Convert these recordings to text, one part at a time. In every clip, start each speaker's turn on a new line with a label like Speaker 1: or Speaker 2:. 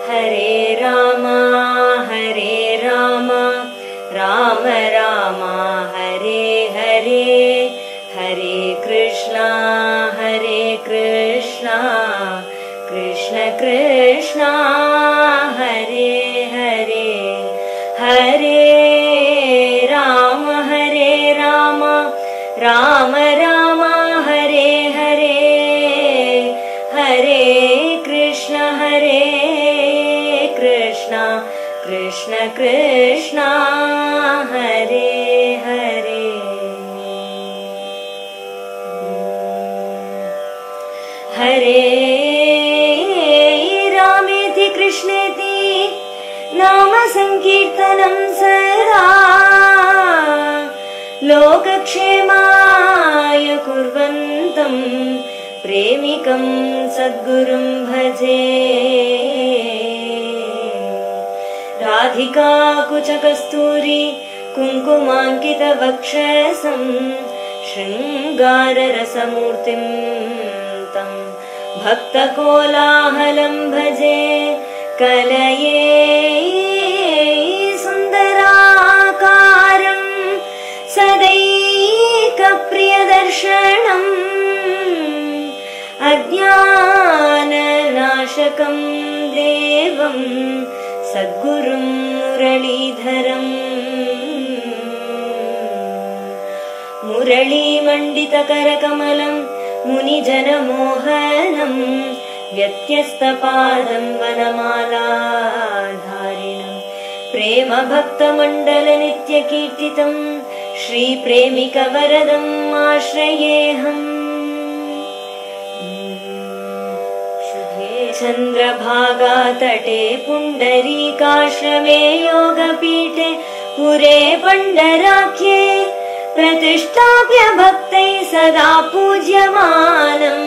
Speaker 1: हरे राम हरे राम राम राम हरे हरे हरे कृष्णा हरे कृष्णा कृष्ण कृष्णा हरे हरे हरे राम हरे राम राम राम हरे हरे हरे कृष्ण हरे कृष्ण कृष्ण कृष्ण हरे हरे हरे रामेति कृष्णेति नाम सङ्कीर्तनं सदा लोकक्षेमाय कुर्वन्तं प्रेमिकं सद्गुरुं भजे राधिका कुचकस्तूरी कुङ्कुमाङ्कितवक्षसं शृङ्गाररसमूर्तिं तं भक्तकोलाहलं भजे कलये सुन्दराकारम् सदैकप्रियदर्शनम् अज्ञाननाशकं देवं सद्गुरुं मुरलीधरम् मुरलीमण्डितकरकमलं मुनिजनमोहनं व्यत्यस्तपादं वनमालाधारिणम् प्रेमभक्तमण्डलनित्यकीर्तितं श्रीप्रेमिकवरदम् आश्रयेऽहम् शुभे चन्द्रभागातटे पुण्डरीकाश्रमे योगपीठे पुरे पण्डराख्ये प्रतिष्ठाप्य भक्तैः सदा पूज्यमानम्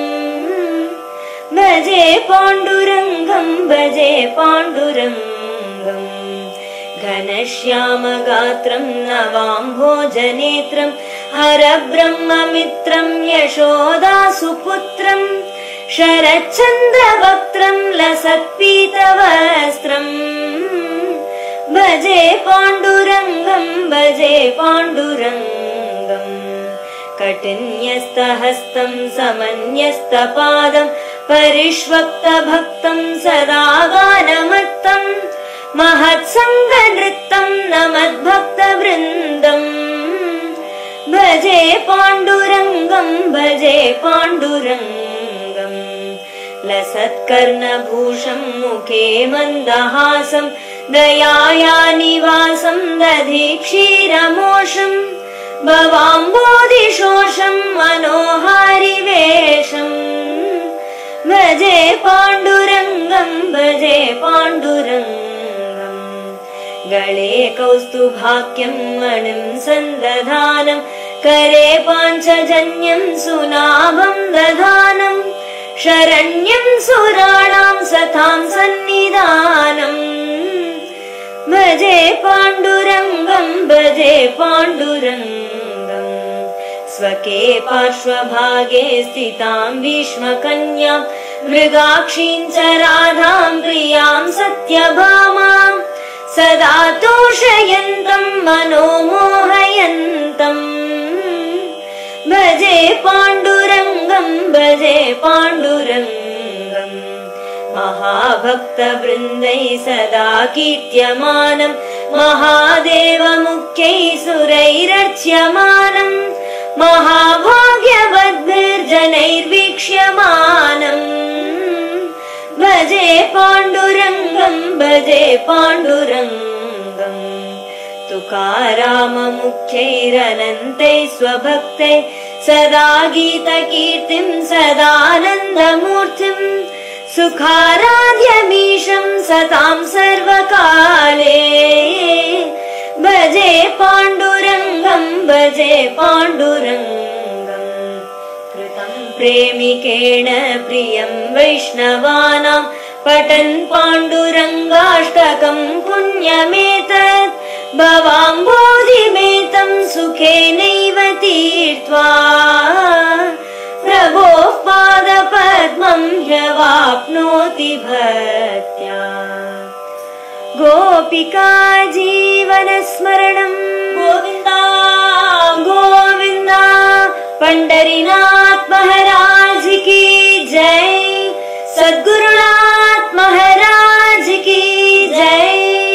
Speaker 1: भजे पाण्डुरङ्गम् भजे पाण्डुरङ्गम् घनश्यामगात्रम् नवाम्भोजनेत्रम् हरब्रह्ममित्रम् यशोदासुपुत्रम् शरच्चन्द्रवक्त्रम् लसत्पीतवस्त्रम् भजे पाण्डुरङ्गम् भजे पाण्डुरङ्गम् कटिन्यस्तहस्तम् समन्यस्तपादम् परिष्वक्तभक्तम् सदा गानमत्तम् महत्सङ्गनृत्तम् नमद्भक्तवृन्दम् भजे पाण्डुरङ्गम् भजे पाण्डुरङ्गम् लसत्कर्णभूषम् मुखे मन्दहासम् दयाया निवासम् दधि क्षीरमोषम् भवाम्बोधिशोषम् मनोहारिवेशम् भजे पाण्डुरङ्गम् भजे पाण्डुरङ्गम् गळे कौस्तुभाख्यम् मणिम् सन्दधानम् करे पाञ्चजन्यम् सुनाभम् दधानम् शरण्यम् सुराणाम् सताम् सन्निधानम् भजे पाण्डुरङ्गम् भजे पाण्डुरङ्गम् स्वके पार्श्वभागे स्थिताम् भीष्मकन्याम् मृगाक्षीम् च राधाम् प्रियाम् सत्यभामाम् सदा तोषयन्तम् मनोमोहयन्तम् भजे पाण्डुरङ्गम् भजे पाण्डुरङ्गम् महाभक्तवृन्दै सदा कीर्त्यमानम् महादेवमुख्यै सुरैरर्च्यमानम् महाभाग्यवद्भिर्जनैर्वीक्ष्यमानम् भजे पाण्डुरङ्गम् भजे पाण्डुरङ्गम् तुकाराममुख्यैरनन्तैः स्वभक्तै सदा गीतकीर्तिम् सदानन्दमूर्तिम् सुखाराध्यमीशम् सताम् सर्वकाले भजे पाण्डुरङ्गम् भजे पाण्डुरङ्गम् कृतम् प्रेमिकेण प्रियम् वैष्णवानाम् पठन् पाण्डुरङ्गाष्टकम् पुण्यमेतत् भवाम्बोधिमेतम् सुखेनैव तीर्त्वा प्रभोः पादपद्मम् ह्यवाप्नोति भक्त्या गोपिका जीवनस्मरणम्
Speaker 2: गोविन्दा
Speaker 1: गोविन्दा पंडरीनाथ महाराज की जय सद्गुरुनाथ महाराज की जय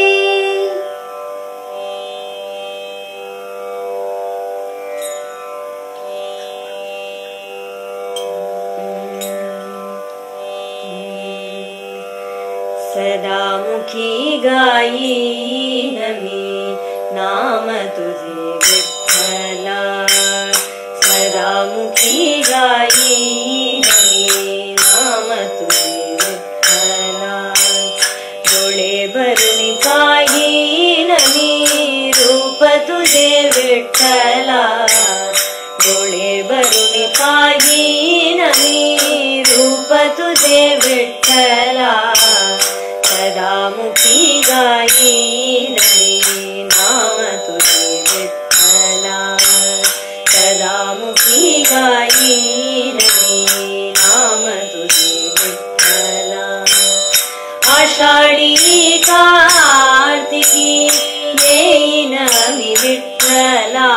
Speaker 1: सदा मुखी गाई नमी नाम तुझे विठ्ठला सदा मुखी गाई नमी नाम तुझे विठ्ठला डोळे भरून पायी नमी रूप तुझे विठ्ठला डोळे भरून पायी नमी रूप तुझे विठ्ठला सदा मुखी गाई नमी नाम तुझे विठ्ठला सदा मुखी गाई नमी नाम तुझे विठ्ठला आषाढी कार्तिकी येईन मी विठ्ठला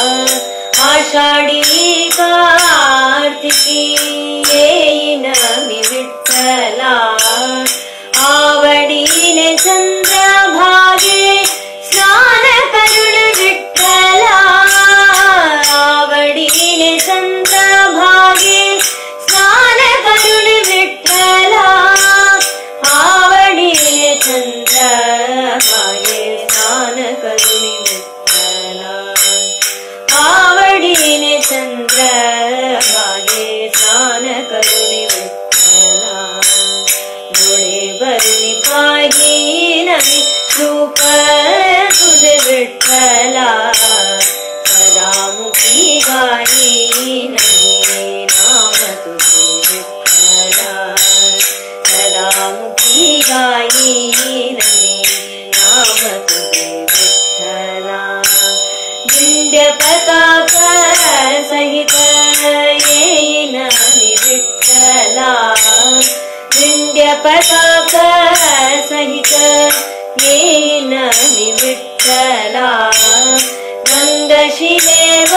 Speaker 1: आषाढी कार्तिकी येईन मी विठ्ठला आवडीने चंद्रभागे स्नान करुण विठ्ठला आवडीने चंद्रभागे स्नान करुण विठ्ठला आवडीने चंद्रभागे स्नान करुण विठ्ठला आवडीने चंद्रभागे स्नान करुण विठ्ठला डोळे भरून पाही नवी रूप तुझे विठ्ठला सदा मुखी गाई नवी नाम तुझे विठ्ठला सदा मुखी गाई नवी नाम तुझे विठ्ठला दिंड्य पताक सहित येईन मी विठ्ठला दिंड्य पताक सहित येईन मी विठ्ठला रंगशिलेवरी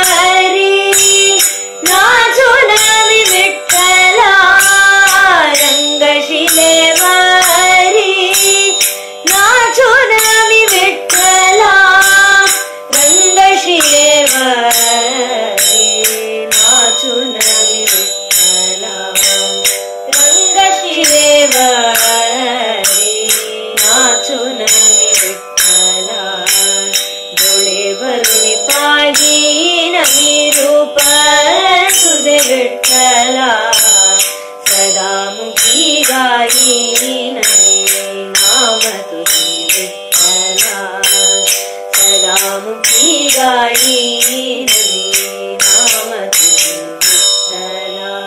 Speaker 1: नाचून मी विठ्ठला रंगशिलेवरी नाचून मी विठ्ठला रंगशिलेवरी नाचून मी विठ्ठला रंगशिलेवरी नाचून मी विठ्ठला डोळे भरून पाही नवी रूप तुझे विठ्ठला सदा मुखी गाई नवी नाम तुझे विठ्ठला सदा मुखी गाई नवी नाम तुझे विठ्ठला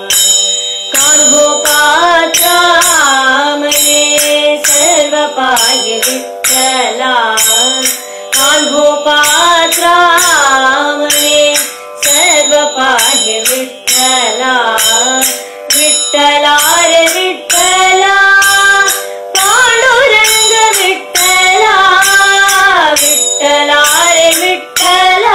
Speaker 1: कान्होपाचा मने सर्व पाय विठ्ठला कान्होपात्रा मने सर्व पाय विठ्ठला विठ्ठला रे विठ्ठला पांडुरंग विठ्ठला विठ्ठला रे विठ्ठला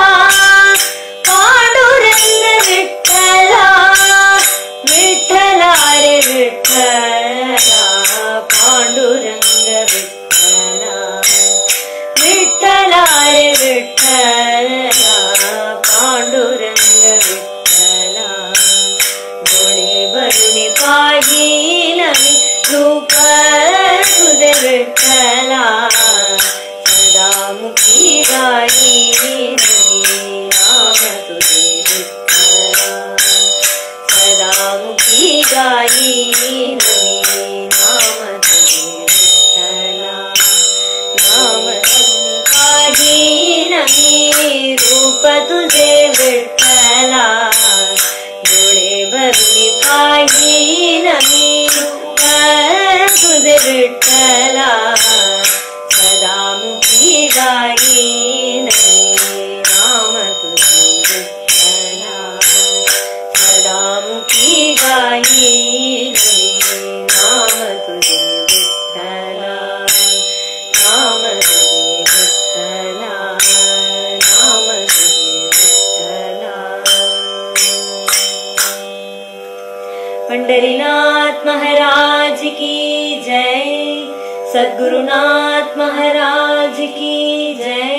Speaker 1: पांडुरंग विठ्ठला विठ्ठला रे विठ्ठला पांडुरंग विठ्ठला विठ्ठला रे विठ्ठला पांडुरंग विठ्ठला डोळे भरून पाही नवी रूप तुझे विठ्ठला सदा मुखी गाई नवी नाम तुझे विठ्ठला सदा मुखी गाई नवी नाम तुझे विठ्ठला नाम काही नवी रूप तुझे विठ्ठला डोळे भरली पाही नवी रूप तुझे विठ्ठला सदा मुखी गाई नवी नाम तुझे विठ्ठला सदा मुखी गाई नवी नाम तुझे विठ्ठला नाम सद्गुरुनाथ महाराज की जय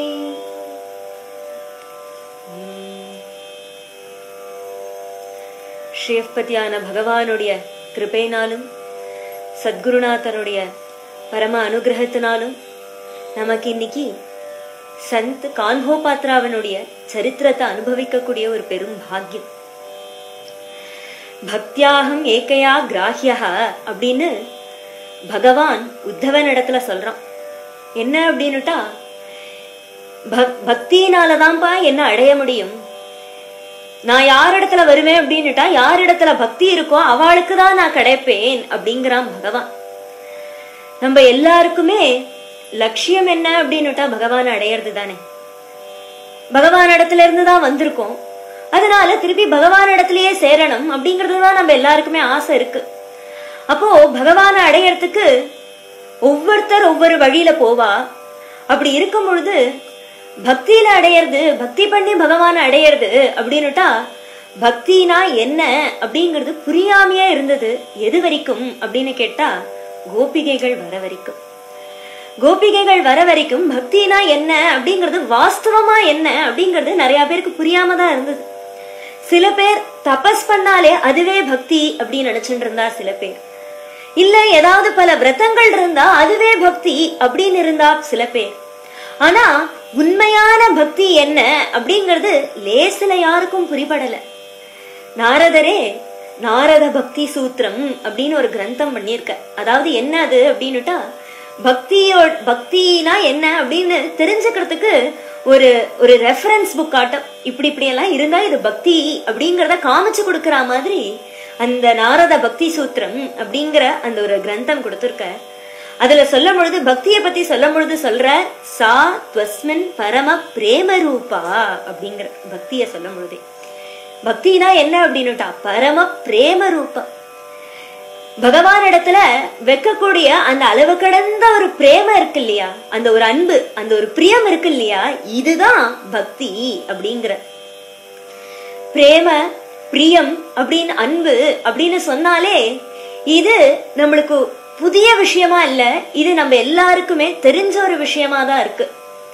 Speaker 1: ஸ்ரீயப்பதியான பகவானுடைய கிருபையினாலும் சத்குருநாதனுடைய பரம அனுகிரகத்தினாலும் நமக்கு இன்னைக்கு சந்த் கான்ஹோபாத்ராவனுடைய சரித்திரத்தை அனுபவிக்கக்கூடிய ஒரு பெரும் பாக்கியம் பக்தியாகம் ஏக்கையா கிராஹ்யா அப்படின்னு பகவான் உத்தவன் இடத்துல சொல்றான் என்ன அப்படின்னுட்டா பக்- பக்தியினாலதான்ப்பா என்ன அடைய முடியும் நான் யார் இடத்துல வருவேன் அப்படின்னுட்டா யார் இடத்துல பக்தி இருக்கோ அவளுக்கு தான் நான் கிடைப்பேன் அப்படிங்கிறான் பகவான் நம்ம எல்லாருக்குமே லட்சியம் என்ன அப்படின்னுட்டா பகவான் அடையிறது தானே பகவான் இடத்துல இருந்து தான் வந்திருக்கோம் அதனால திருப்பி பகவான் இடத்துலயே சேரணும் அப்படிங்கிறது தான் நம்ம எல்லாருக்குமே ஆசை இருக்கு அப்போ பகவானை அடையறதுக்கு ஒவ்வொருத்தர் ஒவ்வொரு வழியில போவா அப்படி இருக்கும் பொழுது பக்தியில அடையிறது பக்தி பண்ணி பகவானை அடையிறது அப்படின்னுட்டா பக்தினா என்ன அப்படிங்கிறது புரியாமையே இருந்தது எது வரைக்கும் அப்படின்னு கேட்டா கோபிகைகள் வர வரைக்கும் கோபிகைகள் வர வரைக்கும் பக்தினா என்ன அப்படிங்கிறது வாஸ்தவமா என்ன அப்படிங்கிறது நிறைய பேருக்கு புரியாம தான் இருந்தது சில பேர் தபஸ் பண்ணாலே அதுவே பக்தி அப்படின்னு நினைச்சுட்டு இருந்தா சில பேர் இல்ல ஏதாவது பல விரதங்கள் இருந்தா அதுவே பக்தி அப்படின்னு இருந்தா சில பேர் ஆனா உண்மையான பக்தி என்ன அப்படிங்கிறது லேசில யாருக்கும் புரிபடல நாரதரே நாரத பக்தி சூத்திரம் அப்படின்னு ஒரு கிரந்தம் பண்ணியிருக்க அதாவது என்ன அது அப்படின்னுட்டா பக்தியோ பக்தினா என்ன அப்படின்னு தெரிஞ்சுக்கிறதுக்கு ஒரு ஒரு ரெஃபரன்ஸ் புக் ஆட்டம் இப்படி இப்படி எல்லாம் இருந்தா இது பக்தி அப்படிங்கறத காமிச்சு கொடுக்கற மாதிரி அந்த நாரத பக்தி சூத்திரம் அப்படிங்கிற அந்த ஒரு கிரந்தம் கொடுத்திருக்க அதுல சொல்லும் பொழுது பக்தியை பத்தி சொல்லும் பொழுது சொல்ற சா துவஸ்மின் பரம பிரேம ரூபா அப்படிங்கிற பக்திய சொல்லும் பொழுதே பக்தினா என்ன அப்படின்னுட்டா பரம பிரேம ரூபம் பகவான் இடத்துல வைக்கக்கூடிய அந்த அளவு கடந்த ஒரு பிரேம இருக்கு இல்லையா அந்த ஒரு அன்பு அந்த ஒரு பிரியம் இருக்கு இல்லையா இதுதான் பக்தி அப்படிங்கிற பிரேம பிரியம் அப்படின்னு அன்பு அப்படின்னு சொன்னாலே இது நம்மளுக்கு புதிய விஷயமா இல்ல இது நம்ம எல்லாருக்குமே தெரிஞ்ச ஒரு விஷயமா தான் இருக்கு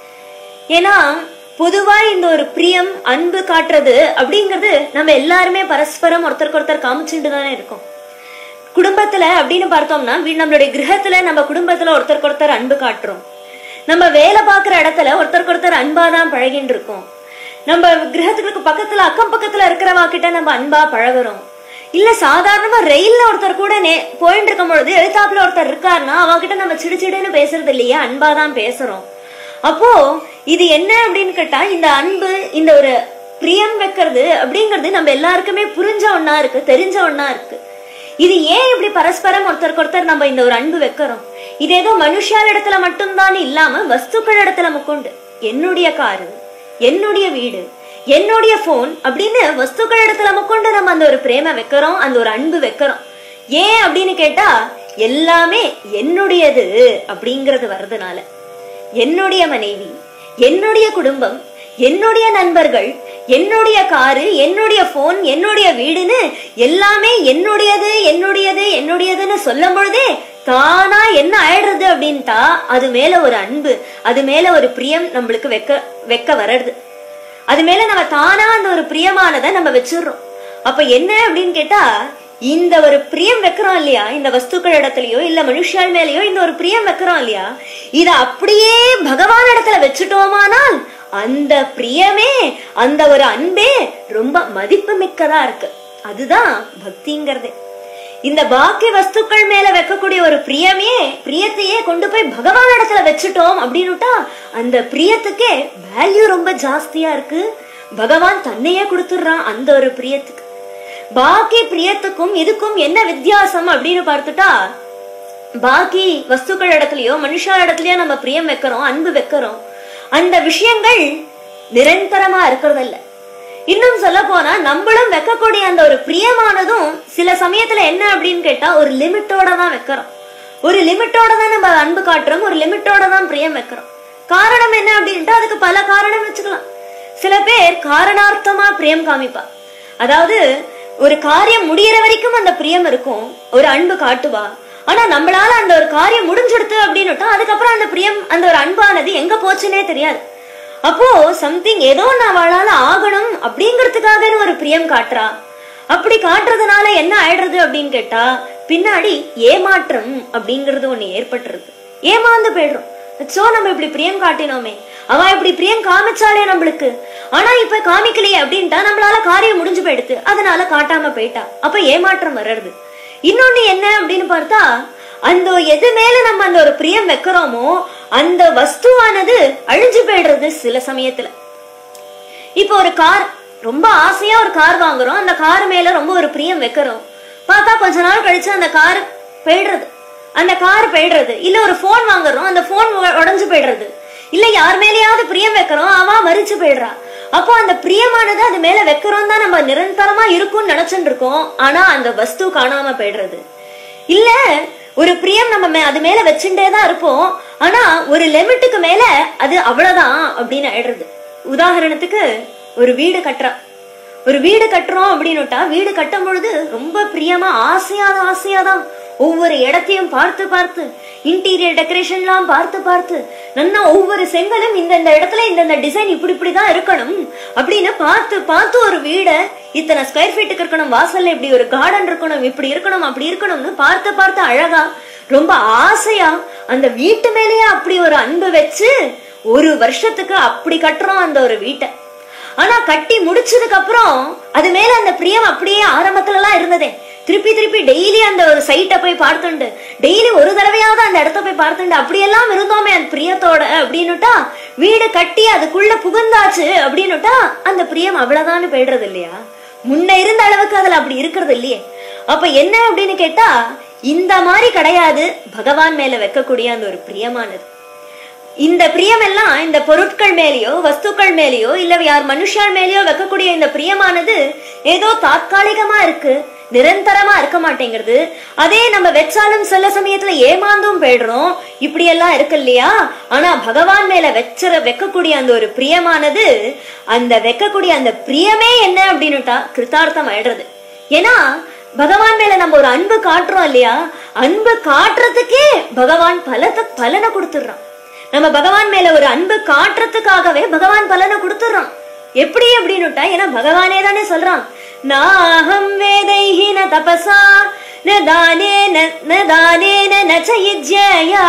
Speaker 1: ஏன்னா பொதுவா இந்த ஒரு பிரியம் அன்பு காட்டுறது அப்படிங்கிறது நம்ம எல்லாருமே பரஸ்பரம் ஒருத்தருக்கு ஒருத்தர் காமிச்சுட்டு தானே இருக்கோம் குடும்பத்துல அப்படின்னு பார்த்தோம்னா வீ- நம்மளுடைய கிரகத்துல நம்ம குடும்பத்துல ஒருத்தருக்கு ஒருத்தர் அன்பு காட்டுறோம் நம்ம வேலை பார்க்குற இடத்துல ஒருத்தருக்கு ஒருத்தர் அன்பா தான் பழகிட்டு இருக்கோம் நம்ம கிரகத்துக்கு பக்கத்துல அக்கம் பக்கத்துல இருக்கிறவா கிட்ட நம்ம அன்பா பழகுறோம் இல்ல சாதாரணமா ரயில்ல ஒருத்தர் கூட நே போயிட்டு இருக்கும் பொழுது எழுத்தாப்புல ஒருத்தர் இருக்காருன்னா அவகிட்ட நம்ம சிடு சிடுன்னு பேசுறது இல்லையா அன்பா தான் பேசுறோம் அப்போ இது என்ன அப்படின்னு கேட்டா இந்த அன்பு இந்த ஒரு பிரியம் வைக்கிறது அப்படிங்கிறது நம்ம எல்லாருக்குமே புரிஞ்ச ஒண்ணா இருக்கு தெரிஞ்ச ஒண்ணா இருக்கு இது ஏன் இப்படி பரஸ்பரம் ஒருத்தருக்கு ஒருத்தர் நம்ம இந்த ஒரு அன்பு வைக்கிறோம் இது ஏதோ மனுஷால் இடத்துல மட்டும்தான் இல்லாம வஸ்துக்கள் இடத்துல முக்கொண்டு என்னுடைய காரு என்னுடைய வீடு என்னுடைய போன் அப்படின்னு வஸ்துக்கள் இடத்துல முக்கொண்டு நம்ம அந்த ஒரு பிரேம வைக்கிறோம் அந்த ஒரு அன்பு வைக்கிறோம் ஏன் அப்படின்னு கேட்டா எல்லாமே என்னுடையது அப்படிங்கறது வர்றதுனால என்னுடைய மனைவி என்னுடைய குடும்பம் என்னுடைய நண்பர்கள் என்னுடைய காரு என்னுடைய போன் என்னுடைய வீடுன்னு எல்லாமே என்னுடையது என்னுடையது என்னுடையதுன்னு சொல்லும் பொழுதே தானா என்ன ஆயிடுறது அப்படின்ட்டா அது மேல ஒரு அன்பு அது மேல ஒரு பிரியம் நம்மளுக்கு வைக்க வைக்க வர்றது அது மேல நம்ம தானா அந்த ஒரு பிரியமானதை நம்ம வச்சிடுறோம் அப்ப என்ன அப்படின்னு கேட்டா இந்த ஒரு பிரியம் வைக்கிறோம் இல்லையா இந்த வஸ்துக்கள் இடத்துலயோ இல்ல மனுஷால் மேலயோ இந்த ஒரு பிரியம் வைக்கிறோம் இல்லையா இத அப்படியே பகவான் இடத்துல வச்சுட்டோமானால் அந்த பிரியமே அந்த ஒரு அன்பே ரொம்ப மதிப்பு மிக்கதா இருக்கு அதுதான் பக்திங்கிறதே இந்த பாக்கிய வஸ்துக்கள் மேல வைக்கக்கூடிய ஒரு பிரியமே பிரியத்தையே கொண்டு போய் பகவான் இடத்துல வச்சுட்டோம் அப்படின்னுட்டா அந்த பிரியத்துக்கே வேல்யூ ரொம்ப ஜாஸ்தியா இருக்கு பகவான் தன்னையே கொடுத்துடுறான் அந்த ஒரு பிரியத்துக்கு பாக்கி பிரியத்துக்கும் இதுக்கும் என்ன வித்தியாசம் அப்படின்னு பார்த்துட்டா பாக்கி வஸ்துக்கள் இடத்துலயோ மனுஷா இடத்துலயோ நம்ம பிரியம் வைக்கிறோம் அன்பு வைக்கிறோம் அந்த விஷயங்கள் நிரந்தரமா இருக்கிறதில்ல இன்னும் சொல்ல போனா நம்மளும் வைக்கக்கூடிய அந்த ஒரு பிரியமானதும் சில சமயத்துல என்ன அப்படின்னு கேட்டா ஒரு லிமிட்டோட தான் வைக்கிறோம் ஒரு லிமிட்டோட தான் நம்ம அன்பு காட்டுறோம் ஒரு லிமிட்டோட தான் பிரியம் வைக்கிறோம் காரணம் என்ன அப்படின்ட்டு அதுக்கு பல காரணம் வச்சுக்கலாம் சில பேர் காரணார்த்தமா பிரியம் காமிப்பா அதாவது ஒரு காரியம் முடியற வரைக்கும் அந்த பிரியம் இருக்கும் ஒரு அன்பு காட்டுவா ஆனா நம்மளால அந்த ஒரு காரியம் முடிஞ்சிடுது அப்படின்னுட்டா அதுக்கப்புறம் அந்த பிரியம் அந்த ஒரு அன்பானது எங்க போச்சுன்னே தெரியாது அப்போ சம்திங் ஏதோ நான் அவளால ஆகணும் அப்படிங்கறதுக்காக ஒரு பிரியம் காட்டுறா அப்படி காட்டுறதுனால என்ன ஆயிடுறது அப்படின்னு கேட்டா பின்னாடி ஏமாற்றம் அப்படிங்கறது ஒண்ணு ஏற்பட்டுருது ஏமாந்து போயிடுறோம் சோ நம்ம இப்படி பிரியம் காட்டினோமே அவ இப்படி பிரியம் காமிச்சாலே நம்மளுக்கு ஆனா இப்ப காமிக்கலையே அப்படின்ட்டா நம்மளால காரியம் முடிஞ்சு போயிடுது அதனால காட்டாம போயிட்டா அப்ப ஏமாற்றம் வர்றது இன்னொன்னு என்ன அப்படின்னு பார்த்தா அந்த எது மேல நம்ம அந்த ஒரு பிரியம் வைக்கிறோமோ அந்த வஸ்துவானது அழிஞ்சு போயிடுறது சில சமயத்துல இப்போ ஒரு கார் ரொம்ப ஆசையா ஒரு கார் வாங்குறோம் அந்த கார் மேல ரொம்ப ஒரு பிரியம் வைக்கிறோம் பார்த்தா கொஞ்ச நாள் கழிச்சு அந்த கார் போயிடுறது அந்த கார் போயிடுறது இல்ல ஒரு போன் வாங்குறோம் அந்த போன் உடஞ்சு போயிடுறது இல்ல யார் மேலேயாவது பிரியம் வைக்கிறோம் அவன் மறிச்சு போயிடுறா அப்போ அந்த பிரியமானது அது மேல வைக்கிறோம் தான் நம்ம நிரந்தரமா இருக்கும்னு நினைச்சுட்டு இருக்கோம் ஆனா அந்த வஸ்து காணாம போயிடுறது இல்ல ஒரு பிரியம் நம்ம மே- அது மேல வச்சுட்டே தான் இருப்போம் ஆனா ஒரு லிமிட்டுக்கு மேல அது அவ்வளவுதான் அப்படின்னு ஆயிடுறது உதாரணத்துக்கு ஒரு வீடு கட்டுறா ஒரு வீடு கட்டுறோம் அப்படின்னுட்டா வீடு கட்டும் பொழுது ரொம்ப பிரியமா ஆசையா ஆசையா தான் ஒவ்வொரு இடத்தையும் பார்த்து பார்த்து இன்டீரியர் டெக்கரேஷன்லாம் பார்த்து பார்த்து நன்னா ஒவ்வொரு செங்கலும் இந்த இந்த இடத்துல இந்த இந்த டிசைன் இப்படி இப்படி தான் இருக்கணும் அப்படின்னு பார்த்து பார்த்து ஒரு வீடை இத்தனை ஸ்கொயர் ஃபீட்டுக்கு இருக்கணும் வாசல்ல இப்படி ஒரு கார்டன் இருக்கணும் இப்படி இருக்கணும் அப்படி இருக்கணும்னு பார்த்து பார்த்து அழகா ரொம்ப ஆசையா அந்த வீட்டு மேலேயே அப்படி ஒரு அன்பு வச்சு ஒரு வருஷத்துக்கு அப்படி கட்டுறோம் அந்த ஒரு வீட்டை ஆனா கட்டி முடிச்சதுக்கு அப்புறம் அது மேல அந்த பிரியம் அப்படியே ஆரம்பத்துல எல்லாம் இருந்ததே திருப்பி திருப்பி டெய்லி அந்த ஒரு சைட்டை போய் பார்த்துண்டு டெய்லி ஒரு தடவையாவது அந்த இடத்த போய் பார்த்துண்டு அப்படியெல்லாம் இருந்தோமே அந்த பிரியத்தோட அப்படின்னுட்டா வீடு கட்டி அதுக்குள்ள புகுந்தாச்சு அப்படின்னுட்டா அந்த பிரியம் அவ்வளவுதான்னு போயிடுறது இல்லையா முன்ன இருந்த அளவுக்கு அதுல அப்படி இருக்கிறது இல்லையே அப்ப என்ன அப்படின்னு கேட்டா இந்த மாதிரி கிடையாது பகவான் மேல வைக்கக்கூடிய அந்த ஒரு பிரியமானது இந்த பிரியம் எல்லாம் இந்த பொருட்கள் மேலேயோ வஸ்துக்கள் மேலேயோ இல்ல யார் மனுஷால் மேலேயோ வைக்கக்கூடிய இந்த பிரியமானது ஏதோ தாத்காலிகமா இருக்கு நிரந்தரமா இருக்க மாட்டேங்கிறது அதே நம்ம வச்சாலும் சில சமயத்துல ஏமாந்தும் போயிடுறோம் இப்படி எல்லாம் இருக்கு இல்லையா ஆனா பகவான் மேல வச்சற வைக்கக்கூடிய அந்த ஒரு பிரியமானது அந்த வைக்கக்கூடிய அந்த பிரியமே என்ன அப்படின்னுட்டா கிருத்தார்த்தம் ஆயிடுறது ஏன்னா பகவான் மேல நம்ம ஒரு அன்பு காட்டுறோம் இல்லையா அன்பு காட்டுறதுக்கே பகவான் பலத்தை பலனை கொடுத்துடுறான் நம்ம பகவான் மேல ஒரு அன்பு காட்டுறதுக்காகவே பகவான் பலனை கொடுத்துடுறான் எப்படி அப்படின்னுட்டா ஏன்னா பகவானே தானே சொல்றான் நாஹம் வேதைஹி ந தபசா ந தானேன ந தானேன ந ச யுஜ்யயா.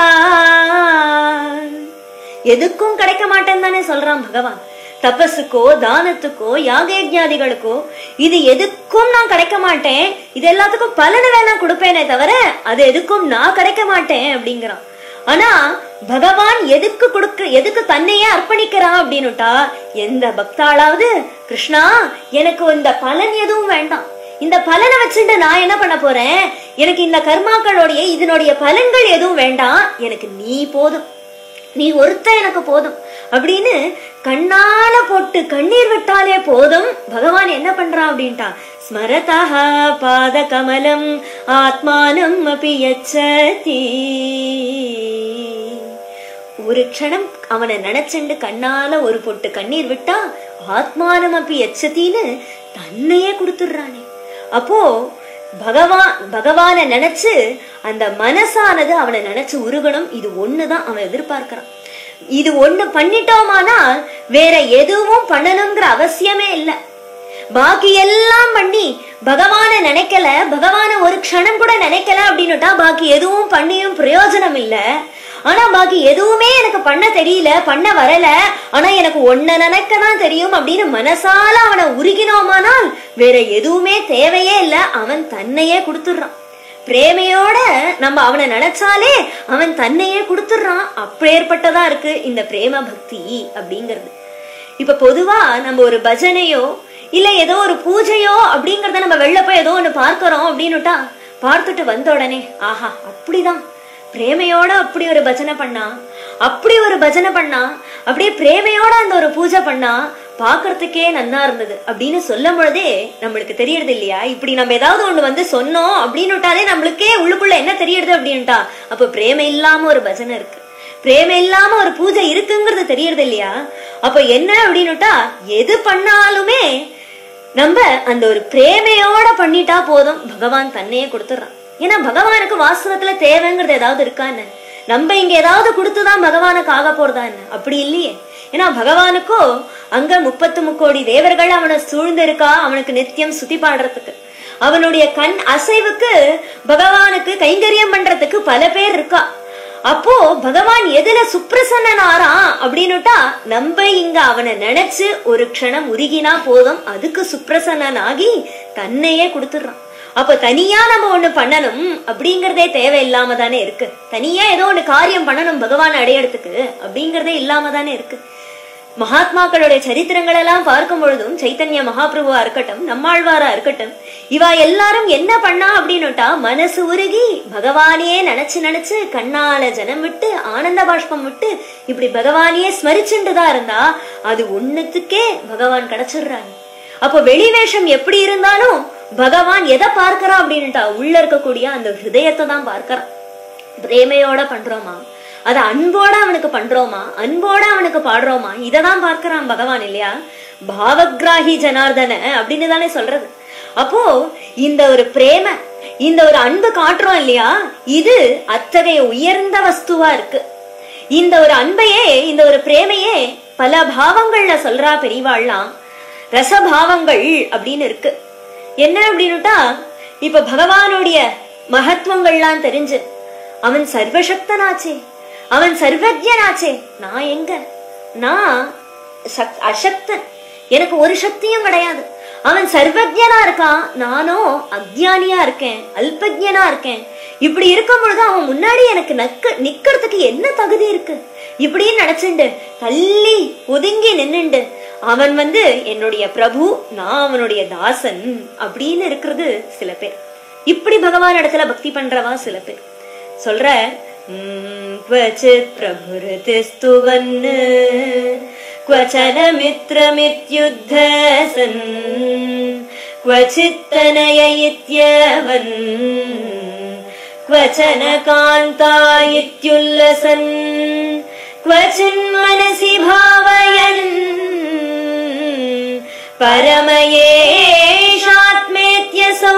Speaker 1: எதுக்கும் கிடைக்க மாட்டேன்னு தானே சொல்றான் பகவான் தபஸுக்கோ தானத்துக்கோ யாகயஜாதிகளுக்கோ இது எதுக்கும் நான் கிடைக்க மாட்டேன் இது எல்லாத்துக்கும் பலனை வேணா கொடுப்பேனே தவிர அது எதுக்கும் நான் கிடைக்க மாட்டேன் அப்படிங்கிறான் ஆனா பகவான் எதுக்கு கொடுக்க எதுக்கு தன்னையே அர்ப்பணிக்கிறான் அப்படின்னுட்டா எந்த பக்தாளாவது கிருஷ்ணா எனக்கு இந்த பலன் எதுவும் வேண்டாம் இந்த பலனை வச்சுட்டு நான் என்ன பண்ண போறேன் எனக்கு இந்த கர்மாக்களுடைய இதனுடைய பலன்கள் எதுவும் வேண்டாம் எனக்கு நீ போதும் நீ ஒருத்த எனக்கு போதும் அப்படின்னு கண்ணால போட்டு கண்ணீர் விட்டாலே போதும் பகவான் என்ன பண்றான் அப்படின்ட்டா ஸ்மரதா பாத கமலம் ஆத்மானம் அபி யச்சதி ஒரு க்ஷணம் அவனை நினைச்சுண்டு கண்ணால ஒரு பொட்டு கண்ணீர் விட்டா ஆத்மானம் அப்பி எச்சத்தின்னு தன்னையே கொடுத்துடுறானே அப்போ பகவான் பகவானை நினைச்சு அந்த மனசானது அவனை நினைச்சு உருகணும் இது ஒண்ணுதான் அவன் எதிர்பார்க்கிறான் இது ஒண்ணு பண்ணிட்டோமானால் வேற எதுவும் பண்ணணுங்கிற அவசியமே இல்லை பாக்கி எல்லாம் பண்ணி பகவானை நினைக்கல பகவான ஒரு க்ஷணம் கூட நினைக்கல அப்படின்னுட்டா பாக்கி எதுவும் பண்ணியும் பிரயோஜனம் இல்ல ஆனா பாக்கி எதுவுமே எனக்கு பண்ண தெரியல பண்ண வரல ஆனா எனக்கு ஒன்ன நினைக்க தான் தெரியும் அப்படின்னு மனசால அவனை உருகினோமானால் வேற எதுவுமே தேவையே இல்ல அவன் தன்னையே கொடுத்துடுறான் பிரேமையோட நம்ம அவனை நினைச்சாலே அவன் தன்னையே கொடுத்துடுறான் அப்பேற்பட்டதா இருக்கு இந்த பிரேம பக்தி அப்படிங்கிறது இப்ப பொதுவா நம்ம ஒரு பஜனையோ இல்ல ஏதோ ஒரு பூஜையோ அப்படிங்கறத நம்ம வெளில போய் ஏதோ ஒண்ணு பார்க்கறோம் அப்படின்னுட்டா பார்த்துட்டு வந்த உடனே ஆஹா அப்படிதான் பிரேமையோட அப்படி ஒரு பஜனை பண்ணா அப்படி ஒரு பஜனை பண்ணா அப்படியே பிரேமையோட அந்த ஒரு பூஜை பண்ணா பாக்குறதுக்கே நன்னா இருந்தது அப்படின்னு சொல்லும் பொழுதே நம்மளுக்கு தெரியறது இல்லையா இப்படி நம்ம ஏதாவது ஒண்ணு வந்து சொன்னோம் அப்படின்னுட்டாலே நம்மளுக்கே உள்ளுக்குள்ள என்ன தெரியறது அப்படின்ட்டா அப்ப பிரேமை இல்லாம ஒரு பஜனை இருக்கு பிரேமை இல்லாம ஒரு பூஜை இருக்குங்கிறது தெரியறது இல்லையா அப்ப என்ன அப்படின்னுட்டா எது பண்ணாலுமே நம்ம அந்த ஒரு பிரேமையோட பண்ணிட்டா போதும் பகவான் தன்னையே கொடுத்துடுறான் ஏன்னா பகவானுக்கு வாஸ்தவத்துல தேவைங்கிறது ஏதாவது இருக்கா என்ன நம்ம இங்க ஏதாவது கொடுத்துதான் பகவானுக்கு ஆக போறதா என்ன அப்படி இல்லையே ஏன்னா பகவானுக்கோ அங்க முப்பத்து முக்கோடி தேவர்கள் அவனை சூழ்ந்து இருக்கா அவனுக்கு நித்தியம் சுத்தி பாடுறதுக்கு அவனுடைய கண் அசைவுக்கு பகவானுக்கு கைங்கரியம் பண்றதுக்கு பல பேர் இருக்கா அப்போ பகவான் எதுல சுப்ரசன்னாராம் அப்படின்னுட்டா நம்ம இங்க அவனை நினைச்சு ஒரு க்ஷணம் உருகினா போதும் அதுக்கு சுப்ரசன்னன் ஆகி தன்னையே கொடுத்துடுறான் அப்ப தனியா நம்ம ஒண்ணு பண்ணணும் அப்படிங்கறதே தேவையில்லாம தானே இருக்கு தனியா ஏதோ ஒண்ணு காரியம் பண்ணணும் பகவான் அடையறதுக்கு அப்படிங்கறதே இல்லாம தானே இருக்கு மகாத்மாக்களுடைய சரித்திரங்கள் எல்லாம் பார்க்கும் பொழுதும் சைத்தன்ய மகாபிரபுவா இருக்கட்டும் நம்மாழ்வாரா இருக்கட்டும் இவா எல்லாரும் என்ன பண்ணா அப்படின்னுட்டா மனசு உருகி பகவானையே நினைச்சு நினைச்சு கண்ணால ஜனம் விட்டு ஆனந்த பாஷ்பம் விட்டு இப்படி பகவானையே ஸ்மரிச்சுட்டு தான் இருந்தா அது ஒண்ணுத்துக்கே பகவான் கிடைச்சிடுறாங்க அப்போ வெளி வேஷம் எப்படி இருந்தாலும் பகவான் எதை பார்க்கறா அப்படின்னுட்டா உள்ள இருக்கக்கூடிய அந்த ஹிருதயத்தை தான் பார்க்கறான் பிரேமையோட பண்றோமா அத அன்போட அவனுக்கு பண்றோமா அன்போட அவனுக்கு பாடுறோமா இததான் பார்க்கறான் பகவான் இல்லையா பாவக்ராஹி ஜனார்தன அப்படின்னு தானே சொல்றது அப்போ இந்த ஒரு பிரேம இந்த ஒரு அன்பு காட்டுறோம் இல்லையா இது அத்தகைய உயர்ந்த வஸ்துவா இருக்கு இந்த ஒரு அன்பையே இந்த ஒரு பிரேமையே பல பாவங்கள்ல சொல்றா பெரியவாள்லாம் ரசபாவங்கள் அப்படின்னு இருக்கு என்ன அப்படின்னுட்டா இப்ப பகவானுடைய மகத்துவங்கள்லாம் தெரிஞ்சு அவன் சர்வசக்தனாச்சே அவன் சர்வஜனாச்சே நான் எங்க நான் சக்- அசக்தன் எனக்கு ஒரு சக்தியும் கிடையாது அவன் சர்வஜனா இருக்கான் நானும் அக்ஞானியா இருக்கேன் அல்பஜனா இருக்கேன் இப்படி இருக்கும் பொழுது அவன் முன்னாடி எனக்கு நக்க நிக்கிறதுக்கு என்ன தகுதி இருக்கு இப்படின்னு நினைச்சுண்டு தள்ளி ஒதுங்கி நின்னுண்டு அவன் வந்து என்னுடைய பிரபு நான் அவனுடைய தாசன் அப்படின்னு இருக்கிறது சில பேர் இப்படி பகவான் இடத்துல பக்தி பண்றவா சில பேர் சொல்ற "ம், क्वचित् प्रभुरतिस्तुवन् क्वचन मित्रमित्युद्ध सन् क्वचित्तनय इत्यवन् क्वचन कान्ता इत्युल्लसन् क्वचिन्मनसि भावयन् परमयेषात्मेत्यसौ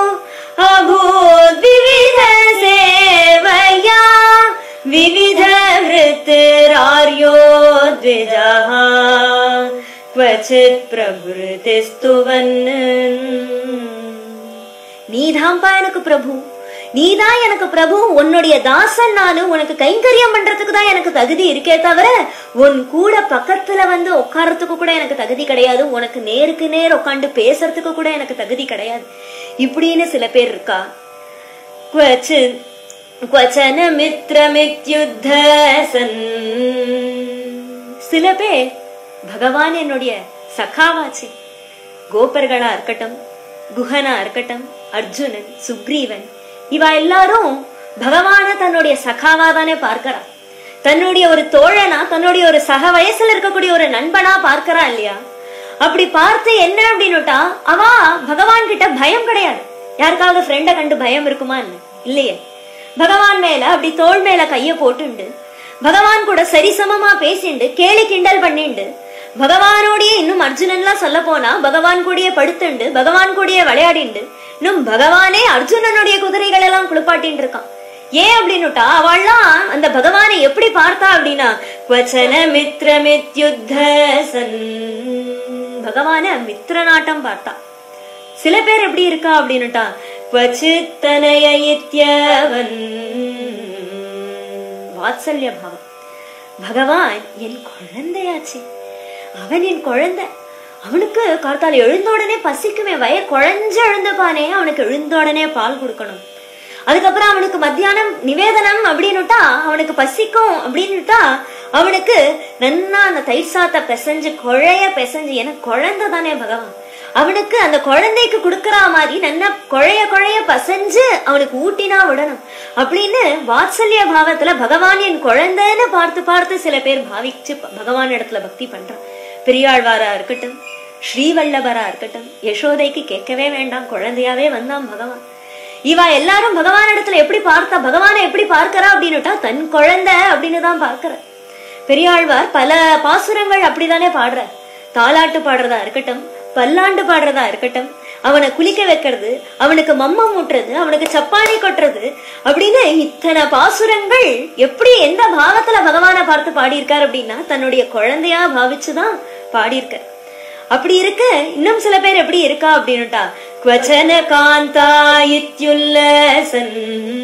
Speaker 1: अभूद् विविध सेवया विविध वृत्तिरार्यो द्विजः क्वचित् प्रभृतिस्तुवन् நீதான்பா எனக்கு பிரபு நீதான் எனக்கு பிரபு உன்னுடைய தாசன் நானு உனக்கு கைங்கரியம் பண்றதுக்கு தான் எனக்கு தகுதி இருக்கே தவிர உன் கூட பக்கத்துல வந்து உட்கார்றதுக்கு கூட எனக்கு தகுதி கிடையாது உனக்கு நேருக்கு நேர் உட்காந்து பேசுறதுக்கு கூட எனக்கு தகுதி கிடையாது இப்படின்னு சில பேர் இருக்கா क्वचित् क्वचन மித்ரமித்யுத்த சன் சில பேர் பகவான் என்னுடைய சகாவாச்சு கோபர்களா இருக்கட்டும் குஹனா இருக்கட்டும் அர்ஜுனன் சுக்ரீவன் இவ எல்லாரும் பகவான தன்னுடைய சகாவா தானே பார்க்கறா தன்னுடைய ஒரு தோழனா தன்னுடைய ஒரு சக வயசுல இருக்கக்கூடிய ஒரு நண்பனா பார்க்கறா இல்லையா அப்படி பார்த்து என்ன அப்படின்னுட்டா அவ பகவான் கிட்ட பயம் கிடையாது யாருக்காவது ஃப்ரெண்ட கண்டு பயம் இருக்குமா என்ன இல்லையே பகவான் மேல அப்படி தோள் மேல கைய போட்டுண்டு பகவான் கூட சரிசமமா பேசிண்டு கேலி கிண்டல் பண்ணிண்டு பகவானோடயே இன்னும் அர்ஜுனன்லாம் சொல்ல போனா பகவான் கூடயே படுத்துண்டு பகவான் கூடயே விளையாடிண்டு இன்னும் பகவானே அர்ஜுனனுடைய குதிரைகள் எல்லாம் குளிப்பாட்டின்னு இருக்கான் ஏன் அப்படின்னுட்டா அவள்லாம் அந்த பகவானை எப்படி பார்த்தா அப்படின்னா வச்சன மித்ரமித்யுத்த சன் பகவான மித்ரநாட்டம் பார்த்தா சில பேர் எப்படி இருக்கா அப்படின்னுட்டா क्वचित्तनय இத்யவன் வாத்சல்ய பாவம் பகவான் என் குழந்தையாச்சே அவன் என் குழந்தை அவனுக்கு கார்த்தால் எழுந்த உடனே பசிக்குமே வய குழஞ்ச எழுந்தப்பானே அவனுக்கு எழுந்த உடனே பால் கொடுக்கணும் அதுக்கப்புறம் அவனுக்கு மத்தியானம் நிவேதனம் அப்படின்னுட்டா அவனுக்கு பசிக்கும் அப்படின்னுட்டா அவனுக்கு நன்னா அந்த தயிர் சாத்த பிசைஞ்சு குழைய பிசைஞ்சு ஏன்னா குழந்தை தானே பகவான் அவனுக்கு அந்த குழந்தைக்கு கொடுக்கற மாதிரி நல்லா குழைய குழைய பசைஞ்சு அவனுக்கு ஊட்டினா விடணும் அப்படின்னு வாத்சல்ய பாவத்துல பகவான் என் குழந்தைன்னு பார்த்து பார்த்து சில பேர் பாவிச்சு ப- பகவான் இடத்துல பக்தி பண்றான் பெரியாழ்வாரா இருக்கட்டும் ஸ்ரீவல்லபரா இருக்கட்டும் யசோதைக்கு கேட்கவே வேண்டாம் குழந்தையாவே வந்தான் பகவான் இவா எல்லாரும் பகவான் இடத்துல எப்படி பார்த்தா பகவானை எப்படி பார்க்கறா அப்படின்னுட்டா தன் குழந்தை அப்படின்னு தான் பார்க்கற பெரியாழ்வார் பல பாசுரங்கள் அப்படிதானே பாடுற தாலாட்டு பாடுறதா இருக்கட்டும் பல்லாண்டு பாடுறதா இருக்கட்டும் அவனை குளிக்க வைக்கிறது அவனுக்கு மம்மம் ஊட்டுறது அவனுக்கு சப்பானி கொட்டுறது அப்படின்னு இத்தனை பாசுரங்கள் எப்படி எந்த பாவத்துல பகவானை பார்த்து பாடியிருக்கார் அப்படின்னா தன்னுடைய குழந்தையா பாவிச்சுதான் பாடியிருக்கார் அப்படி இருக்க இன்னும் சில பேர் எப்படி இருக்கா அப்படின்னுட்டா குவச்சன காந்தா இத்யுல்லசன்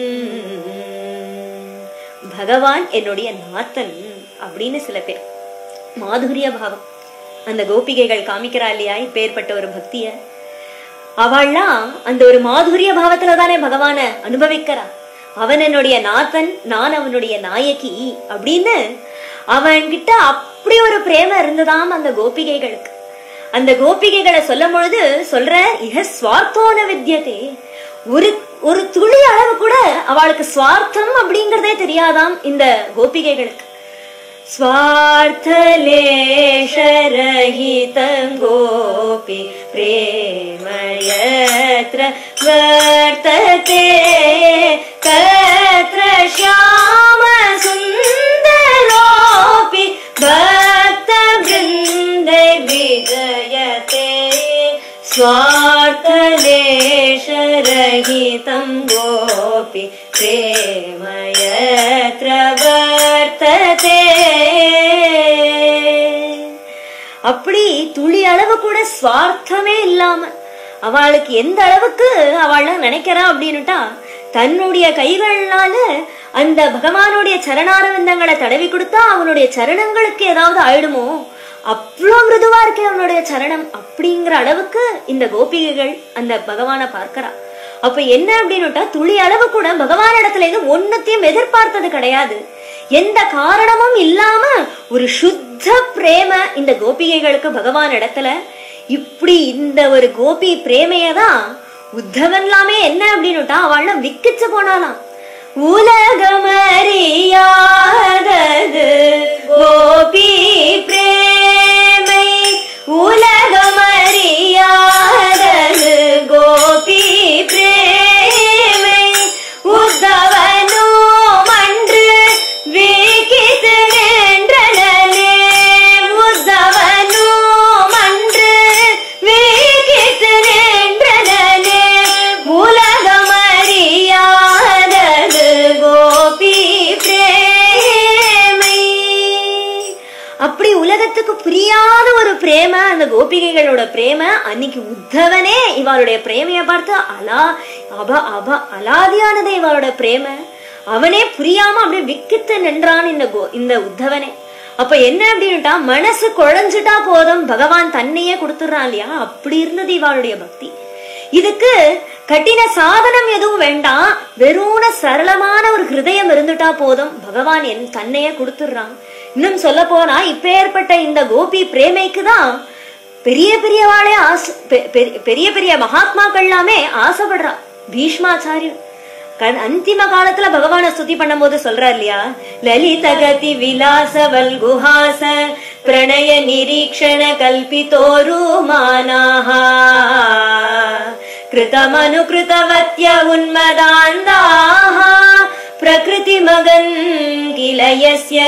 Speaker 1: பகவான் என்னுடைய நாத்தன் அப்படின்னு சில பேர் மாதுரிய பாவம் அந்த கோபிகைகள் காமிக்கிறா இல்லையா இப்பேற்பட்ட ஒரு பக்திய அவள்லாம் அந்த ஒரு மாதுரிய பாவத்துல தானே பகவான அனுபவிக்கிறா அவன் என்னுடைய நாத்தன் நான் அவனுடைய நாயகி அப்படின்னு அவன்கிட்ட அப்படி ஒரு பிரேம இருந்ததாம் அந்த கோபிகைகளுக்கு அந்த கோபிகைகளை சொல்லும் பொழுது சொல்ற இக சுவார்த்தோன வித்தியதே ஒரு ஒரு துளி அளவு கூட அவளுக்கு சுவார்த்தம் அப்படிங்கறதே தெரியாதாம் இந்த கோபிகைகளுக்கு स्वार्थलेशरहितं गोपि प्रेमयत्र वर्तते तत्र श्यामसुन्दरोऽपि भक्तवृन्दे विजयते स्वार्थलेशरहितं गोपि प्रेमयत्र वर्तते அப்படி துளி அளவு கூட சுவார்த்தமே இல்லாம அவளுக்கு எந்த அளவுக்கு அவள் நினைக்கிறா அப்படின்னுட்டா தன்னுடைய கைகள்னால அந்த பகவானுடைய சரணாரவிந்தங்களை தடவி கொடுத்தா அவனுடைய சரணங்களுக்கு ஏதாவது ஆயிடுமோ அவ்வளோ மிருதுவா இருக்கே அவனுடைய சரணம் அப்படிங்கிற அளவுக்கு இந்த கோபிகைகள் அந்த பகவானை பார்க்கிறா அப்ப என்ன அப்படின்னுட்டா துளி அளவு கூட பகவான் இடத்துல இருந்து ஒன்னத்தையும் எதிர்பார்த்தது கிடையாது எந்த காரணமும் இல்லாம ஒரு சுத்த பிரேம இந்த கோபிகைகளுக்கு பகவான் இடத்துல இப்படி இந்த ஒரு கோபி பிரேமையதான் உத்தவன்லாமே என்ன அப்படின்னுட்டா அவள்லாம் விக்கிச்சு போனாலாம் உலகமறியாதது கோபி பிரேமை உலகமறியாதது கோபி பிரேமை உத்தவனோ மன்று வீக்கித்து நின்றனே உத்தவனோ மன்று வீக்கித்து நின்றனே உலகமறியாதது கோபி பிரேமை அப்படி உலகத்துக்கு புரியாத ஒரு பிரேம அந்த கோபிகைகளோட பிரேம அன்னைக்கு உத்தவனே இவளுடைய பிரேமைய பார்த்து அலா அப அப அலாதியானதே இவளோட பிரேம அவனே புரியாம அப்படியே விக்கித்து நின்றான் இந்த கோ இந்த உத்தவனே அப்ப என்ன அப்படின்னுட்டா மனசு குழஞ்சுட்டா போதும் பகவான் தன்னையே கொடுத்துடுறான் இல்லையா அப்படி இருந்தது இவளுடைய பக்தி இதுக்கு கட்டின சாதனம் எதுவும் வேண்டாம் வெறும்ன சரளமான ஒரு ஹிருதயம் இருந்துட்டா போதும் பகவான் என் தன்னையே கொடுத்துடுறான் இன்னும் சொல்ல போனா இப்பேற்பட்ட இந்த கோபி பிரேமைக்கு தான் பெரிய பெரியவாளே ஆசை பெ- பெ- பெரிய பெரிய மகாத்மாக்கள் எல்லாமே ஆசைப்படுறா பீஷ்மாச்சாரியர் கண் அந்திம காலத்துல பகவான ஸ்துதி பண்ணும்போது சொல்றார் இல்லையா லலித கதி விலாச வல்குஹாச பிரணய நிரீக்ஷண கல்பிதோரு மானாஹா கிருதமனுகிருதவத்ய உன்மதாந்தாஹ பிரகிருதி மகன் கில யஸ்ய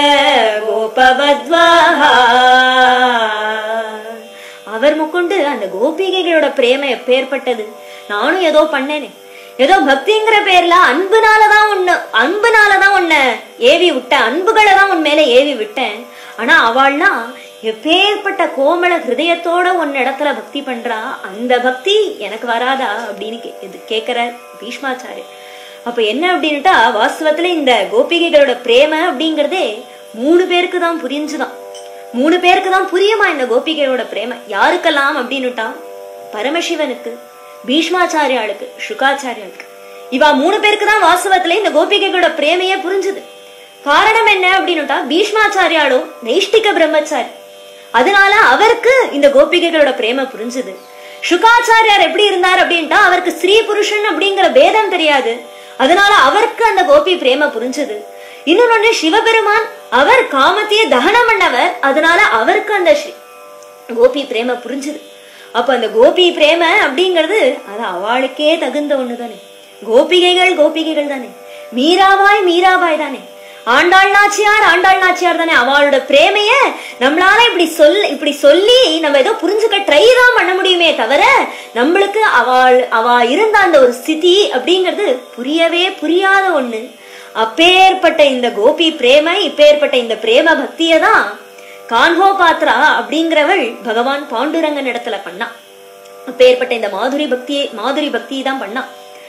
Speaker 1: கோபவத்வாஹா அவர் முக்கொண்டு அந்த கோபிகைகளோட பிரேம எப்பேற்பட்டது நானும் ஏதோ பண்ணேனே ஏதோ பக்திங்கிற பேர்ல அன்புனாலதான் உன்ன அன்புனாலதான் உன்னை ஏவி விட்டேன் அன்புகளை தான் உன் மேல ஏவி விட்டேன் ஆனா அவள்லாம் எப்பேற்பட்ட கோமள ஹிருதயத்தோட உன் இடத்துல பக்தி பண்றா அந்த பக்தி எனக்கு வராதா அப்படின்னு கே- இது கேக்குறார் பீஷ்மாச்சாரியர் அப்ப என்ன அப்படின்னுட்டா வாஸ்தவத்துல இந்த கோபிகைகளோட பிரேம அப்படிங்கறதே மூணு பேருக்கு தான் புரிஞ்சுதான் மூணு பேருக்கு தான் புரியுமா இந்த கோபிகையோட பிரேம யாருக்கெல்லாம் அப்படின்னுட்டா பரமசிவனுக்கு பீஷ்மாச்சாரியாளுக்கு சுகாச்சாரியாளுக்கு இவா மூணு பேருக்கு தான் வாசவத்துல இந்த கோபிகைகளோட பிரேமையே புரிஞ்சுது காரணம் என்ன அப்படின்னுட்டா பீஷ்மாச்சாரியாலோ நைஷ்டிக பிரம்மச்சாரி அதனால அவருக்கு இந்த கோபிகைகளோட பிரேம புரிஞ்சுது சுகாச்சாரியார் எப்படி இருந்தார் அப்படின்ட்டா அவருக்கு ஸ்ரீ புருஷன் அப்படிங்கிற பேதம் தெரியாது அதனால அவருக்கு அந்த கோபி பிரேம புரிஞ்சுது இன்னொன்னு சிவபெருமான் அவர் காமத்தையே தகனம் பண்ணவர் அதனால அவருக்கு அந்த ஸ்ரீ- கோபி பிரேம புரிஞ்சுது அப்ப அந்த கோபி பிரேம அப்படிங்கிறது அது அவளுக்கே தகுந்த ஒண்ணு தானே கோபிகைகள் கோபிகைகள் தானே மீராபாய் மீராபாய் தானே ஆண்டாள் நாச்சியார் ஆண்டாள் நாச்சியார் தானே அவளோட பிரேமைய நம்மளால இப்படி சொல் இப்படி சொல்லி நம்ம ஏதோ புரிஞ்சுக்க ட்ரை தான் பண்ண முடியுமே தவிர நம்மளுக்கு அவள் அவ இருந்த அந்த ஒரு ஸ்திதி அப்படிங்கிறது புரியவே புரியாத ஒண்ணு அப்பேற்பட்ட இந்த கோபி பிரேமை இப்பேற்பட்ட இந்த பிரேம பக்தியை தான் கான்ஹோபாத்ரா அப்படிங்கிறவள் பகவான் பாண்டுரங்கன் இடத்துல பண்ணா அப்பேற்பட்ட இந்த மாதுரி பக்தியை மாதுரி பக்தியை தான் பண்ணா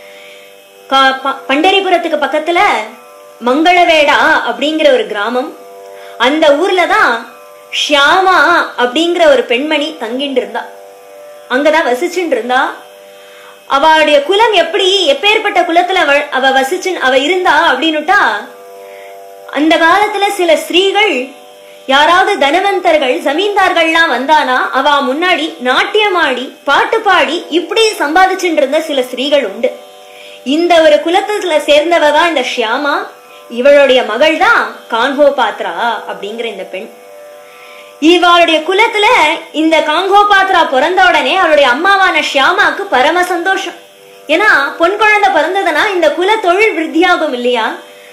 Speaker 1: கா- ப- பண்டரிபுரத்துக்கு பக்கத்துல மங்களவேடா அப்படிங்கிற ஒரு கிராமம் அந்த ஊர்ல தான் ஷியாமா அப்படிங்கிற ஒரு பெண்மணி தங்கிட்டு இருந்தா அங்கதான் வசிச்சுட்டு இருந்தா அவளுடைய குலம் எப்படி எப்பேற்பட்ட குலத்துல அவ அவ வசிச்சு அவ இருந்தா அப்படின்னுட்டா அந்த காலத்துல சில ஸ்திரீகள் யாராவது தனவந்தர்கள் ஜமீன்தார்கள்லாம் வந்தானா அவ முன்னாடி நாட்டியமாடி பாட்டு பாடி இப்படி சம்பாதிச்சுட்டு இருந்த சில ஸ்திரீகள் உண்டு இந்த ஒரு குலத்துல சேர்ந்தவ தான் இந்த ஷியாமா இவளுடைய மகள் தான் கான்ஹோ பாத்ரா அப்படிங்கிற இந்த பெண் இவளுடைய குலத்துல இந்த காங்கோபாத்ரா பிறந்த உடனே அவளுடைய அம்மாவான ஷியாமாக்கு பரம சந்தோஷம் ஏன்னா பொன் குழந்தை பிறந்ததுன்னா இந்த குல தொழில் விருத்தியாகும் இல்லையா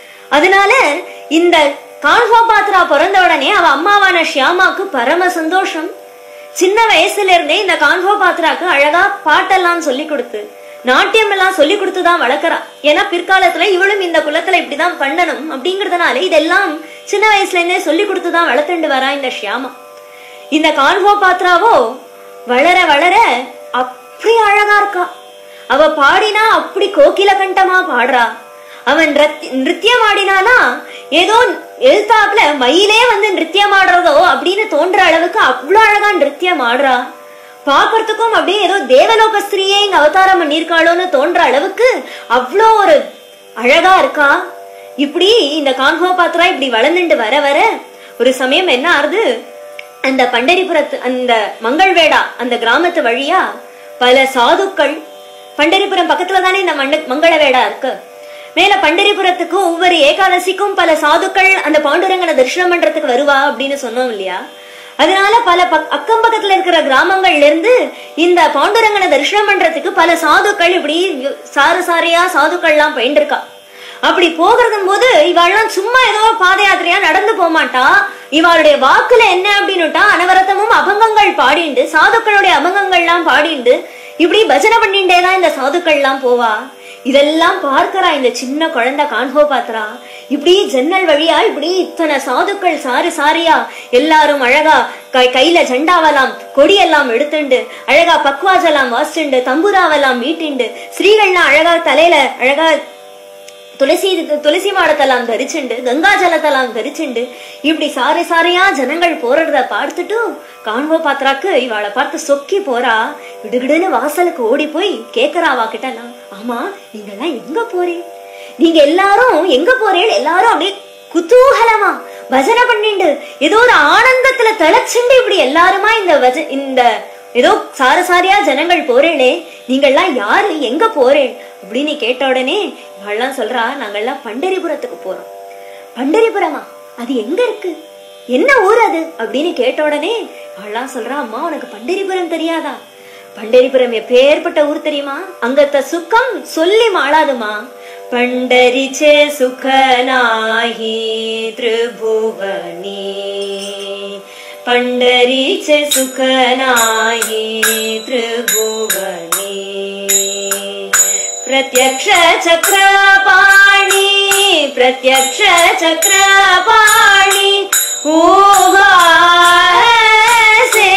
Speaker 1: அதனால இந்த காங்கோபாத்ரா பிறந்த உடனே அவ அம்மாவான ஷியாமாக்கு பரம சந்தோஷம் சின்ன வயசுல இருந்தே இந்த காங்கோபாத்ராக்கு அழகா பாட்டெல்லாம் சொல்லி கொடுத்து நாட்டியம் எல்லாம் சொல்லி கொடுத்துதான் வளர்க்கறா ஏன்னா பிற்காலத்துல இவளும் இந்த குலத்துல இப்படிதான் பண்ணணும் அப்படிங்கறதுனால இதெல்லாம் சின்ன வயசுல இருந்தே சொல்லி கொடுத்துதான் வளர்த்துண்டு வரா இந்த ஷியாமா இந்த கான்ஹோ பாத்ராவோ வளர வளர அப்படி அழகா இருக்கா அவ பாடினா அப்படி கோகில கண்டமா பாடுறா அவன் நிறத்தி- நிருத்தியம் ஆடினானா ஏதோ எழுத்தாப்புல மயிலே வந்து நிருத்தியம் ஆடுறதோ அப்படின்னு தோன்ற அளவுக்கு அவ்வளவு அழகா நிருத்தியம் ஆடுறா பாக்குறதுக்கும் அப்படியே ஏதோ தேவலோக ஸ்திரீயே இங்க அவதாரம் பண்ணிருக்காளோன்னு தோன்ற அளவுக்கு அவ்வளோ ஒரு அழகா இருக்கா இப்படி இந்த கான்ஹோ பாத்ரா இப்படி வளர்ந்துட்டு வர வர ஒரு சமயம் என்ன ஆறுது அந்த பண்டரிபுரத்து அந்த மங்கள்வேடா அந்த கிராமத்து வழியா பல சாதுக்கள் பண்டரிபுரம் பக்கத்துல தானே இந்த மண்ட மங்களவேடா இருக்கு மேல பண்டரிபுரத்துக்கு ஒவ்வொரு ஏகாதசிக்கும் பல சாதுக்கள் அந்த பாண்டுரங்கனை தரிசனம் பண்றதுக்கு வருவா அப்படின்னு சொன்னோம் இல்லையா அதனால பல பக்- அக்கம் பக்கத்துல இருக்கிற கிராமங்கள்ல இருந்து இந்த பாண்டுரங்கனை தரிசனம் பண்றதுக்கு பல சாதுக்கள் இப்படி சாறு சாரையா சாதுக்கள்லாம் பயின்றிருக்கா அப்படி போகிறதும் போது இவாள்லாம் சும்மா ஏதோ பாத யாத்திரையா நடந்து போக மாட்டா இவாளுடைய வாக்குல என்ன அப்படின்னுட்டா அனவரத்தமும் அபங்கங்கள் பாடிண்டு சாதுக்களுடைய அபங்கங்கள்லாம் பாடிண்டு இப்படி பஜனை பண்ணிண்டே தான் இந்த சாதுக்கள்லாம் போவா இதெல்லாம் பார்க்கறா இந்த சின்ன குழந்தை காண்போ பாத்திரா இப்படி ஜன்னல் வழியா இப்படி இத்தனை சாதுக்கள் சாரி சாரியா எல்லாரும் அழகா கை- கையில ஜெண்டாவெல்லாம் கொடியெல்லாம் எடுத்துண்டு அழகா பக்வாஜெல்லாம் வாசிச்சுண்டு தம்புராவெல்லாம் மீட்டிண்டு ஸ்ரீகள்லாம் அழகா தலையில அழகா துளசி துளசி மாடத்தெல்லாம் தரிச்சுண்டு கங்கா ஜலத்தெல்லாம் தரிச்சுண்டு இப்படி சாரி சாரியா ஜனங்கள் போறத பார்த்துட்டு காண்போ பாத்திராக்கு இவாளை பார்த்து சொக்கி போறா விடுகிடுன்னு வாசலுக்கு ஓடி போய் கேக்குறா அவா கிட்ட எல்லாம் ஆமா நீங்க எல்லாம் எங்க போறீ நீங்க எல்லாரும் எங்க போறீங்க எல்லாரும் அப்படியே குதூகலமா பஜனை பண்ணிண்டு ஏதோ ஒரு ஆனந்தத்துல திளைச்சுண்டு இப்படி எல்லாருமா இந்த பஜ இந்த ஏதோ சார சாரியா ஜனங்கள் போறேனே நீங்கள்லாம் யாரு எங்க போறேன் அப்படின்னு கேட்ட உடனே இவள்லாம் சொல்றா நாங்கெல்லாம் பண்டரிபுரத்துக்கு போறோம் பண்டரிபுரமா அது எங்க இருக்கு என்ன ஊர் அது அப்படின்னு கேட்ட உடனே இவள்லாம் சொல்றா அம்மா உனக்கு பண்டரிபுரம் தெரியாதா பண்டரிபுரம் எப்பேற்பட்ட ஊர் தெரியுமா அங்கத்த சுக்கம் சொல்லி மாளாதுமா பண்டரிச்சே சுகநாஹி திரிபுவனி पंढरीचे सुख नाही त्रिभुवनी प्रत्यक्ष चक्रपाणी प्रत्यक्ष चक्रपाणी उभासे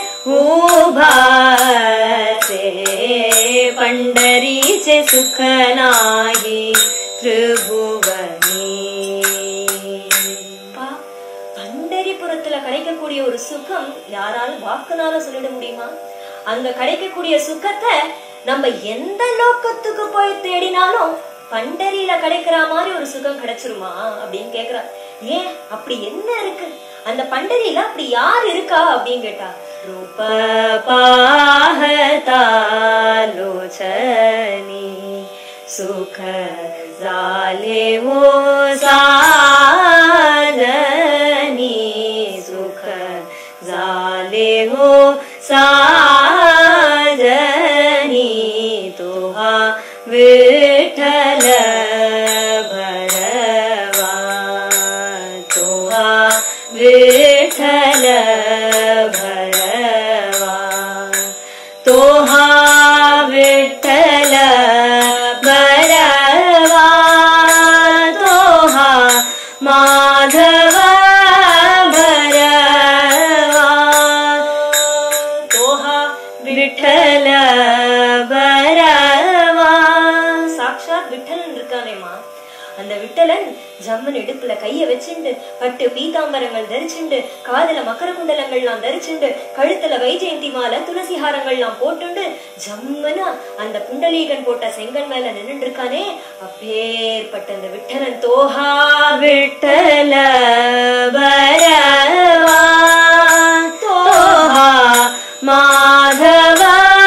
Speaker 1: उभासे पंढरीचे सुख नाही त्रिभुवनी பா, பண்டரிபுரத்துல கிடைக்கக்கூடிய ஒரு சுகம் யாரால வாக்குனால சொல்லிட முடியுமா அங்க கிடைக்கக்கூடிய சுகத்தை நம்ம எந்த லோக்கத்துக்கு போய் தேடினாலும் பண்டரியில கிடைக்கிற மாதிரி ஒரு சுகம் கிடைச்சிருமா அப்படின்னு கேக்குறா ஏன் அப்படி என்ன இருக்கு அந்த பண்டரியில அப்படி யார் இருக்கா அப்படின்னு கேட்டா ரூப பாகதாலோச்சனி सुख झाले हो साजनी सुख झाले हो साजनी तुहा विठ्ठल भरवा ஜம்மன் இடுப்புல கைய வச்சுண்டு பட்டு பீதாம்பரங்கள் தரிச்சுண்டு காதுல மக்கர குண்டலங்கள்லாம் தரிச்சுண்டு கழுத்துல வைஜெயந்தி மாலை துளசி ஹாரங்கள்லாம் போட்டுண்டு ஜம்மனா அந்த புண்டலீகன் போட்ட செங்கல் மேல நின்னுட்டு இருக்கானே அப்பேற்பட்ட அந்த விட்டலன் தோஹா விட்டல பரவா தோஹா மாதவ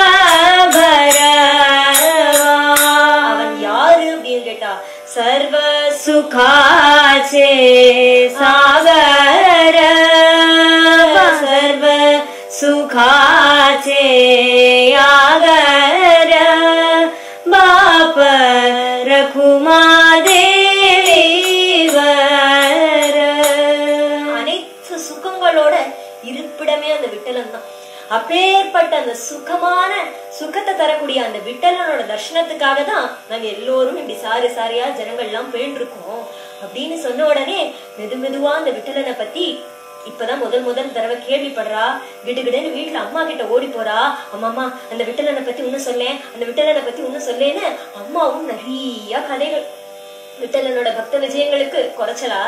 Speaker 1: பரவா அவன் யாரு அப்படின்னு கேட்டா சர்வ சுகாச்சே சாகர சர்வ சுகாச்சே யாகர பாப ரகுமா அனைத்து சுகங்களோட இருப்பிடமே அந்த விட்டலன் தான் அப்பேற்பட்ட அந்த சுகமான சுகத்தை தரக்கூடிய அந்த விட்டலனோட தர்ஷனத்துக்காக தான் நாங்க எல்லோரும் இப்படி சாரி சாரியா ஜனங்கள் எல்லாம் போயிட்டு இருக்கோம் அப்படின்னு சொன்ன உடனே மெது மெதுவா அந்த விட்டலனை பத்தி இப்பதான் முதல் முதல் தடவை கேள்விப்படுறா கிடுகிடுன்னு வீட்டுல அம்மா கிட்ட ஓடி போறா அம்மாமா அந்த விட்டலனை பத்தி ஒன்னும் சொல்லேன் அந்த விட்டலனை பத்தி ஒன்னும் சொல்லேன்னு அம்மாவும் நிறைய கதைகள் விட்டலனோட பக்த விஜயங்களுக்கு குறைச்சலா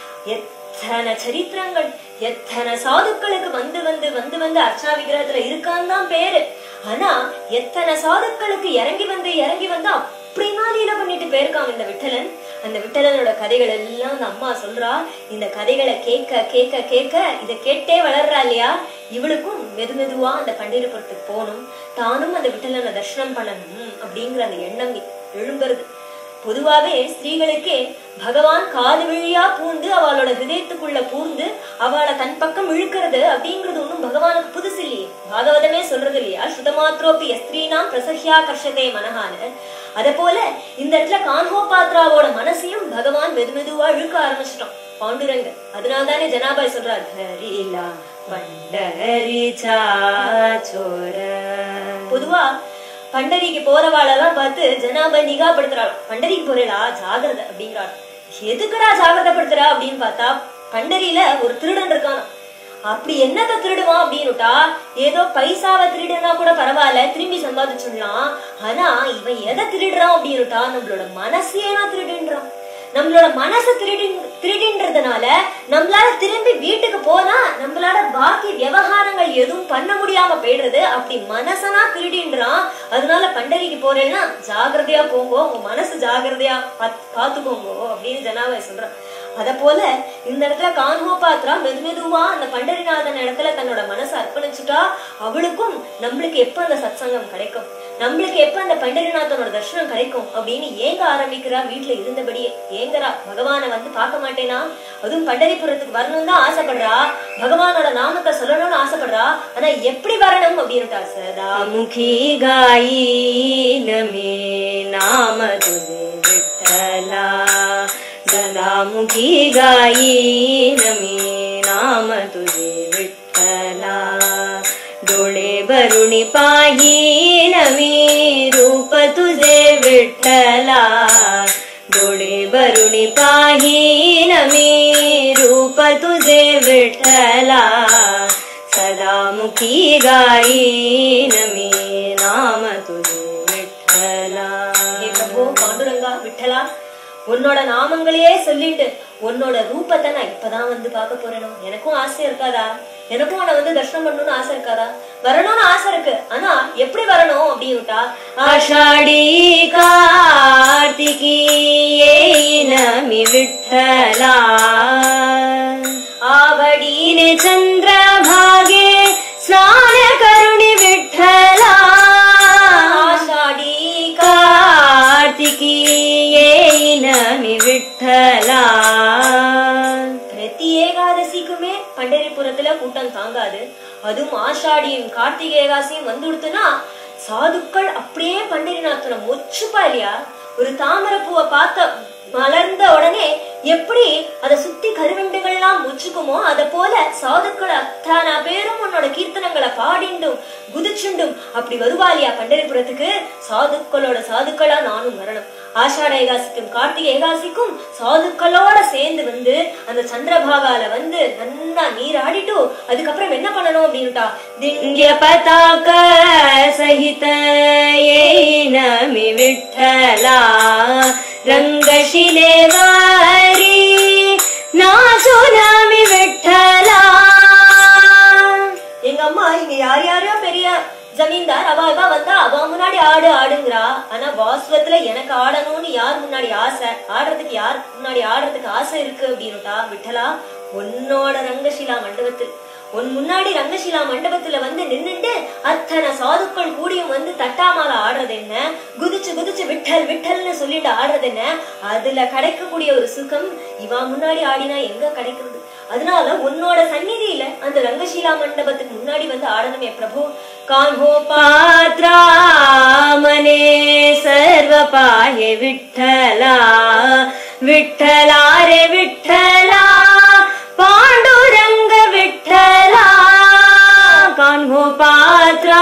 Speaker 1: எத்தனை சரித்திரங்கள் எத்தனை சாதுக்களுக்கு வந்து வந்து வந்து வந்து அர்ச்சா விக்கிரகத்துல இருக்கான்னு தான் பேரு ஆனா எத்தனை சாதுக்களுக்கு இறங்கி வந்து இறங்கி வந்து அப்படின்னா லீல பண்ணிட்டு போயிருக்கான் இந்த விட்டலன் அந்த விட்டலனோட கதைகள் எல்லாம் அந்த அம்மா சொல்றா இந்த கதைகளை கேட்க கேட்க கேட்க இதை கேட்டே வளர்றா இல்லையா இவளுக்கும் மெது மெதுவா அந்த பண்டிரபுரத்துக்கு போகணும் தானும் அந்த விட்டலனை தர்ஷனம் பண்ணணும் அப்படிங்கிற அந்த எண்ணம் எழும்புறது பொதுவாவே ஸ்திரீகளுக்கே பகவான் காது வழியா பூந்து அவளோட ஹிருதயத்துக்குள்ள பூந்து அவளை தன் பக்கம் இழுக்கிறது அப்படிங்கிறது ஒண்ணும் பகவானுக்கு புதுசு இல்லையே பாகவதமே சொல்றது இல்லையா சுதமாத்ரோப்பி ஸ்திரீனாம் பிரசஹ்யா கர்ஷதே மனஹான்னு அத போல இந்த இடத்துல கான்ஹோபாத்ராவோட மனசையும் பகவான் மெது மெதுவா இழுக்க ஆரம்பிச்சிட்டோம் பாண்டுரங்க அதனால தானே ஜனாபாய் சொல்றார் ஹரிலா பண்டரி சாச்சோர பொதுவா பண்டரிக்கு போறவாளெல்லாம் பார்த்து ஜனாபை நிகாப்படுத்துறாளாம் பண்டரிக்கு போறேளா ஜாகிரதை அப்படிங்கிறாள் எதுக்குடா ஜாகிரதைப்படுத்துறா அப்படின்னு பார்த்தா பண்டரியில ஒரு திருடன் இருக்கான் அப்படி என்னத்த திருடுவான் அப்படின்னுட்டா ஏதோ பைசாவை திருடுனா கூட பரவாயில்ல திரும்பி சம்பாதிச்சுடலாம் ஆனா இவன் எதை திருடுறான் அப்படின்னுட்டா நம்மளோட மனசையே நான் திருடுன்றான் நம்மளோட மனசை திருடி திருடின்றதுனால நம்மளால திரும்பி வீட்டுக்கு போனா நம்மளால பாக்கி விவகாரங்கள் எதுவும் பண்ண முடியாம போயிடுறது அப்படி மனசனா திருடின்றான் அதனால பண்டரிக்கு போறேன்னா ஜாகிரதையா போங்கோ உங்க மனசு ஜாகிரதையா பாத்துக்கோங்க அப்படின்னு ஜனாவை சொல்றான் அத போல இந்த இடத்துல கான்ஹோபாத்ரா மெது மெதுவா அந்த பண்டரிநாதன் இடத்துல தன்னோட மனசை அர்ப்பணிச்சுட்டா அவளுக்கும் நம்மளுக்கு எப்ப அந்த சத்சங்கம் கிடைக்கும் நம்மளுக்கு எப்ப அந்த பண்டரிநாதனோட தர்ஷனம் கிடைக்கும் அப்படின்னு ஏங்க ஆரம்பிக்கிறா வீட்டுல இருந்தபடியே ஏங்கரா பகவானை வந்து பார்க்க மாட்டேனா அதுவும் பண்டரிபுரத்துக்கு வரணும் தான் ஆசைப்படுறா பகவானோட நாமத்தை சொல்லணும்னு ஆசைப்படுறா ஆனா எப்படி வரணும் அப்படின்னுட்டா சதா முகி காயி நமே நாம துதே விட்டலா सदामुखी गायी नमी नाम तुझे विठ्ठला डोळे भरुणी पाही नमी रूप तुझे विठ्ठला डोळे भरुणी पाही नमी रूप तुझे विठ्ठला सदामुखी गायी नमी नाम तुझे विठ्ठला हे प्रभु पांडुरंगा विठ्ठला உன்னோட நாமங்களையே சொல்லிட்டு உன்னோட ரூபத்தை நான் இப்பதான் வந்து பார்க்க போறேனோ எனக்கும் ஆசை இருக்காதா எனக்கும் உன்னை வந்து தர்ஷனம் பண்ணணும்னு ஆசை இருக்காதா வரணும்னு ஆசை இருக்கு ஆனா எப்படி வரணும் அப்படின்னுட்டா ஆஷாடி கார்த்திகி நமி விட்டலா ஆவடீனே சந்திர பாகே ஸ்நான கருணி விட்டலா ஆஷாடி கார்த்திகி நமி விட்டலா பிரதி ஏகாதசிக்குமே பண்டரிபுரத்துல கூட்டம் தாங்காது அதுவும் ஆஷாடியும் கார்த்திகை ஏகாசியும் வந்துடுத்துனா சாதுக்கள் அப்படியே பண்டரிநாத்தனை மொச்சுப்பா இல்லையா ஒரு தாமரை பூவை பார்த்த மலர்ந்த உடனே எப்படி அதை சுத்தி கருவண்டுகள்லாம் முச்சுக்குமோ அத போல சாதுக்கள் அத்தனை பேரும் உன்னோட கீர்த்தனங்களை பாடிண்டும் குதிச்சுண்டும் அப்படி வருவாளியா பண்டரிபுரத்துக்கு சாதுக்களோட சாதுக்களா நானும் வரணும் ஆஷாட ஏகாசிக்கும் கார்த்திகை ஏகாசிக்கும் சாதுக்களோட சேர்ந்து வந்து அந்த சந்திரபாகால வந்து நல்லா நீராடிட்டு அதுக்கப்புறம் என்ன பண்ணணும் அப்படின்னுட்டா திங்க பதாக்க சகித ஏ நமி விட்டலா रङ्गशिले वारी नासुनामि विठ्ठला எங்க அம்மா இங்க யார் யாரோ பெரிய ஜமீன்தார் அவ அவ வந்தா அவ முன்னாடி ஆடு ஆடுங்கிறா ஆனா வாஸ்வத்துல எனக்கு ஆடணும்னு யார் முன்னாடி ஆசை ஆடுறதுக்கு யார் முன்னாடி ஆடுறதுக்கு ஆசை இருக்கு அப்படின்னுட்டா விட்டலா உன்னோட ரங்கசிலா மண்டபத்தில் உன் முன்னாடி ரங்கசிலா மண்டபத்துல வந்து நின்னுட்டு அத்தனை சாதுக்கள் கூடியும் வந்து தட்டாமால ஆடுறது என்ன குதிச்சு குதிச்சு விட்டல் விட்டல்னு சொல்லிட்டு ஆடுறது என்ன அதுல கிடைக்கக்கூடிய ஒரு சுகம் இவா முன்னாடி ஆடினா எங்க கிடைக்கிறது அதனால உன்னோட சந்நிதியில அந்த ரங்கசீலா மண்டபத்துக்கு முன்னாடி வந்து ஆடணுமே பிரபு கான்ஹோ பாத்ரா மனே சர்வ பாயே விட்டலா விட்டலா ரே விட்டலா பாண்டுரங்க விட்டலா கான்ஹோ பாத்ரா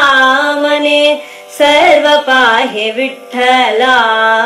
Speaker 1: மனே சர்வ பாயே விட்டலா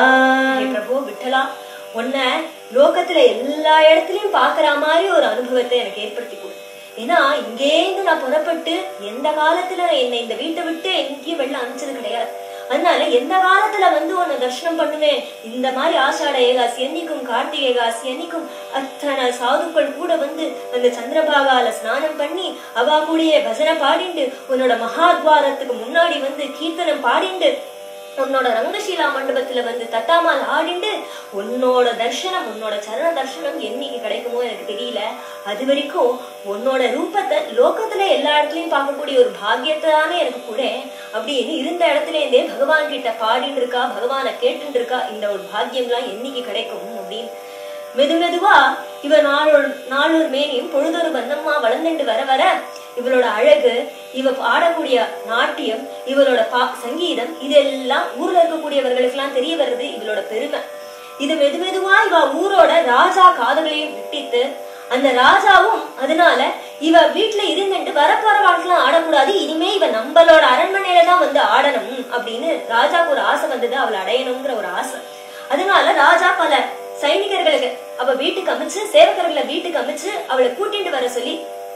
Speaker 1: பிரபு விட்டலா உன்னை லோகத்துல எல்லா இடத்துலயும் பாக்குற மாதிரி ஒரு அனுபவத்தை எனக்கு ஏற்படுத்தி கொடு ஏன்னா இங்கேருந்து நான் புறப்பட்டு எந்த காலத்துல என்னை இந்த வீட்டை விட்டு எங்கேயும் வெளில அனுப்பிச்சது கிடையாது அதனால எந்த காலத்துல வந்து உன்னை தர்ஷனம் பண்ணுவேன் இந்த மாதிரி ஆஷாட ஏகாசி என்னைக்கும் கார்த்திகை ஏகாசி என்னைக்கும் அத்தனை சாதுக்கள் கூட வந்து அந்த சந்திரபாகால ஸ்நானம் பண்ணி அவா கூடயே பஜனை பாடிண்டு உன்னோட மகாத்வாரத்துக்கு முன்னாடி வந்து கீர்த்தனம் பாடிண்டு உன்னோட ரங்கசீலா மண்டபத்துல வந்து தட்டாமால் ஆடிண்டு உன்னோட தர்ஷனம் உன்னோட சரண தர்ஷனம் என்னைக்கு கிடைக்குமோ எனக்கு தெரியல அது வரைக்கும் உன்னோட ரூபத்தை லோகத்துல எல்லா இடத்துலயும் பார்க்கக்கூடிய ஒரு பாக்கியத்தை தானே எனக்கு கூட அப்படின்னு இருந்த இடத்துல இருந்தே பகவான் கிட்ட பாடிட்டு இருக்கா பகவானை கேட்டுட்டு இருக்கா இந்த ஒரு பாக்கியம்லாம் என்னைக்கு கிடைக்கும் அப்படின்னு மெது மெதுவா இவ நாளொரு நாளொரு மேனியும் பொழுதொரு வண்ணம்மா வளர்ந்துட்டு வர வர இவளோட அழகு இவ பாடக்கூடிய நாட்டியம் இவளோட பா சங்கீதம் இதெல்லாம் ஊர்ல இருக்கக்கூடியவர்களுக்கு எல்லாம் தெரிய வர்றது இவளோட பெருமை இது மெது மெதுவா இவ ஊரோட ராஜா காதுகளையும் விட்டித்து அந்த ராஜாவும் அதனால இவ வீட்டுல இருந்துட்டு வரப்போற வாழ்க்கைலாம் ஆடக்கூடாது இனிமே இவ நம்மளோட அரண்மனையில தான் வந்து ஆடணும் அப்படின்னு ராஜாக்கு ஒரு ஆசை வந்தது அவளை அடையணுங்கிற ஒரு ஆசை அதனால ராஜா பல சைனிகர்களுக்கு அவ வீட்டுக்கு அமைச்சு சேவகர்களை வீட்டுக்கு அமைச்சு அவளை கூட்டிட்டு வர சொல்லி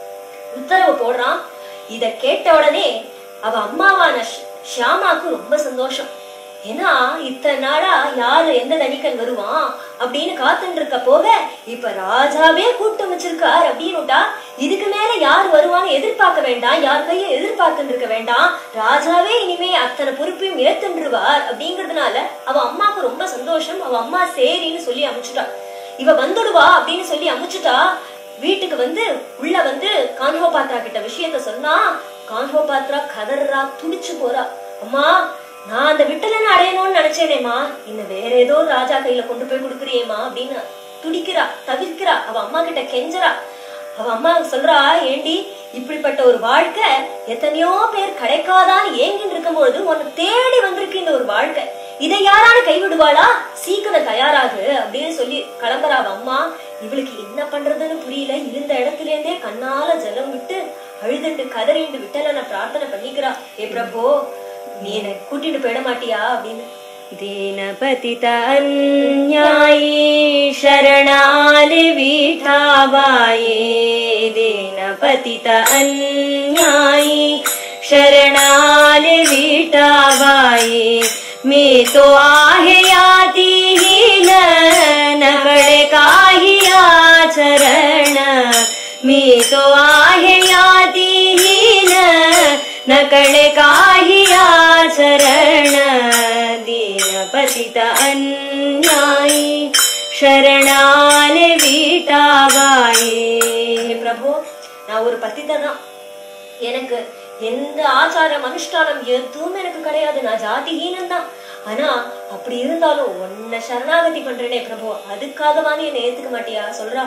Speaker 1: உத்தரவு போடுறான் இத கேட்ட உடனே அவ அம்மாவான ஷ்- ஷியாமாக்கு ரொம்ப சந்தோஷம் ஏன்னா இத்தனை நாளா யாரு எந்த தனிக்கன் வருவான் அப்படின்னு காத்துட்டு இருக்க போக இப்ப ராஜாவே கூட்டம் வச்சிருக்கார் அப்படின்னுட்டா இதுக்கு மேல யார் வருவான்னு எதிர்பார்க்க வேண்டாம் யார் கைய எதிர்பார்த்துட்டு இருக்க வேண்டாம் ராஜாவே இனிமே அத்தனை பொறுப்பையும் ஏத்துன்றுவார் அப்படிங்கறதுனால அவ அம்மாக்கு ரொம்ப சந்தோஷம் அவ அம்மா சரின்னு சொல்லி அமுச்சுட்டா இவ வந்துடுவா அப்படின்னு சொல்லி அமுச்சுட்டா வீட்டுக்கு வந்து உள்ள வந்து கான்ஹோபாத்ரா கிட்ட விஷயத்த சொன்னா கான்ஹோபாத்ரா கதறா துடிச்சு போறா அம்மா நான் அந்த விட்டலனை அடையணும்னு நினைச்சேனேம்மா இன்னும் வேற ஏதோ ஒரு ராஜா கையில கொண்டு போய் கொடுக்குறியேம்மா அப்படின்னு துடிக்கிறா தவிர்க்கிறா அவ அம்மா கிட்ட கெஞ்சறா அவ அம்மா சொல்றா ஏண்டி இப்படிப்பட்ட ஒரு வாழ்க்கை எத்தனையோ பேர் கிடைக்காதான்னு ஏங்கிட்டு இருக்கும்பொழுது உன்னை தேடி வந்திருக்கு இந்த ஒரு வாழ்க்கை இதை யாரால கைவிடுவாளா சீக்கிரம் தயாராகு அப்படின்னு சொல்லி கிளம்புறா அவ அம்மா இவளுக்கு என்ன பண்றதுன்னு புரியல இருந்த இடத்துல இருந்தே கண்ணால ஜலம் விட்டு அழுதுண்டு கதறிண்டு விட்டலன பிரார்த்தனை பண்ணிக்கிறா ஏ பிரபோ நீ என்னை கூட்டிட்டு போயிட மாட்டியா அப்படின்னு दीनपतित अन्यायी शरणालि वीठाबाये दीनपतित अन्यायी शरणालि वीठाबाये मी तो आहे यातीहीन नकडे काही आचरण मी तो आहे यातीहीन नकडे काही आचरण दीनपतित अन्यायी शरणाले வீட்டாவாயே பிரபு நான் ஒரு பத்தித்தை தான் எனக்கு எந்த ஆச்சாரம் அனுஷ்டானம் எதுவும் எனக்கு கிடையாது நான் ஜாதிஹீனம் தான் ஆனா அப்படி இருந்தாலும் உன்னை சரணாகதி பண்றேனே பிரபு அதுக்காகவா நீ என்னை ஏத்துக்க மாட்டியா சொல்றா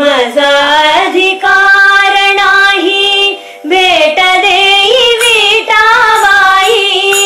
Speaker 1: மசாதிகார नाही भेट देई विटाबाई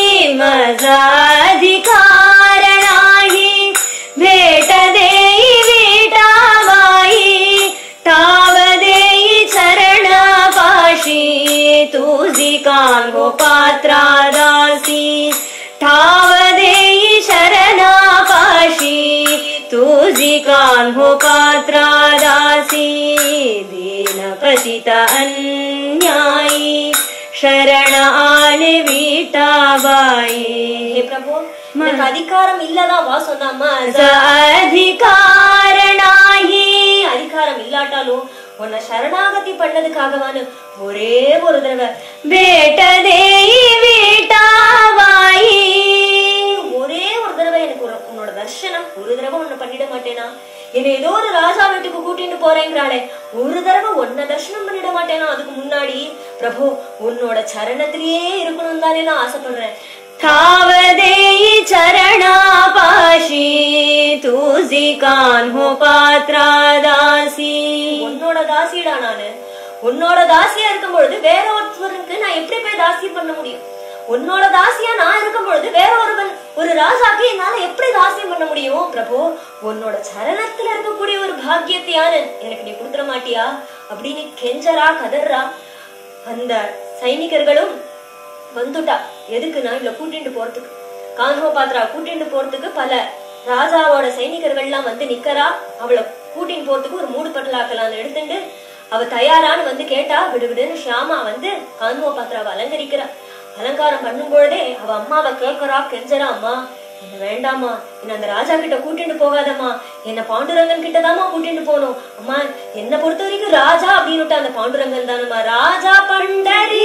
Speaker 1: मजाधिकार नाही भेट देई विटाबाई ताव देई चरण पाशी तुझी कांगो पात्रा दासी ठाव देई शरणा पाशी तुझी कान्हो पात्रा दासी दीनपतित अन्यायी शरणाल वीटाबाई
Speaker 2: ஹே பிரபு எனக்கு அதிகாரம் இல்லதான் வா சொன்னாமா
Speaker 1: अधिकार नाही
Speaker 2: அதிகாரம் இல்லாட்டாலும் உன்னை சரணாகதி பண்ணதுக்காகவான்னு ஒரே ஒரு தடவை
Speaker 1: भेट देई वीटाबाई
Speaker 2: ஒரே ஒரு தடவை எனக்கு ஒரு- உன்னோட தர்சனம் ஒரு தடவை ஒண்ணு பண்ணிட மாட்டேனா என்ன ஏதோ ஒரு ராஜா வீட்டுக்கு கூட்டிட்டு போறேங்கிறாளே ஒரு தடவை உன்னை தர்சனம் பண்ணிட மாட்டேனா அதுக்கு முன்னாடி பிரபு உன்னோட சரணத்திலேயே இருக்கணும் தானே நான் ஆசைப்படுறேன்
Speaker 1: थावदेई चरणापाशी तुझी कान हो पात्रा दासी
Speaker 2: உன்னோட தாசிடா நானு உன்னோட தாசியா இருக்கும் பொழுது வேற ஒருத்தருக்கு நான் எப்படி போய் தாசி பண்ண முடியும் உன்னோட தாசியா நான் இருக்கும் பொழுது வேற ஒருவன் ஒரு ராஜாக்கு என்னால எப்படி தாசியம் பண்ண முடியும் பிரபு உன்னோட சரணத்துல இருக்கக்கூடிய ஒரு பாக்கியத்தையாரு எனக்கு நீ கொடுத்துட மாட்டியா அப்படின்னு கெஞ்சரா கதறா அந்த சைனிகர்களும் வந்துட்டா எதுக்கு நான் இவளை கூட்டிட்டு போறதுக்கு கான்ஹோ பாத்ரா கூட்டிட்டு போறதுக்கு பல ராஜாவோட சைனிகர்கள்லாம் வந்து நிக்கறா அவளை கூட்டிட்டு போறதுக்கு ஒரு மூடு பட்டலாக்கலான்னு எடுத்துட்டு அவ தயாரான்னு வந்து கேட்டா விடுவிடுன்னு ஷியாமா வந்து கான்ஹோ பாத்ராவை அலங்கரிக்கிறா அலங்காரம் பண்ணும் பொழுதே அவ அம்மாவை கேட்கறா கெஞ்சரா அம்மா என்ன வேண்டாமா என்ன அந்த ராஜா கிட்ட கூட்டிட்டு போகாதம்மா என்ன பாண்டுரங்கன் கிட்டதாம்மா கூட்டிட்டு போகணும் அம்மா என்ன பொறுத்த வரைக்கும் ராஜா அப்படின்னு அந்த பாண்டுரங்கன் தானம்மா ராஜா பண்டரி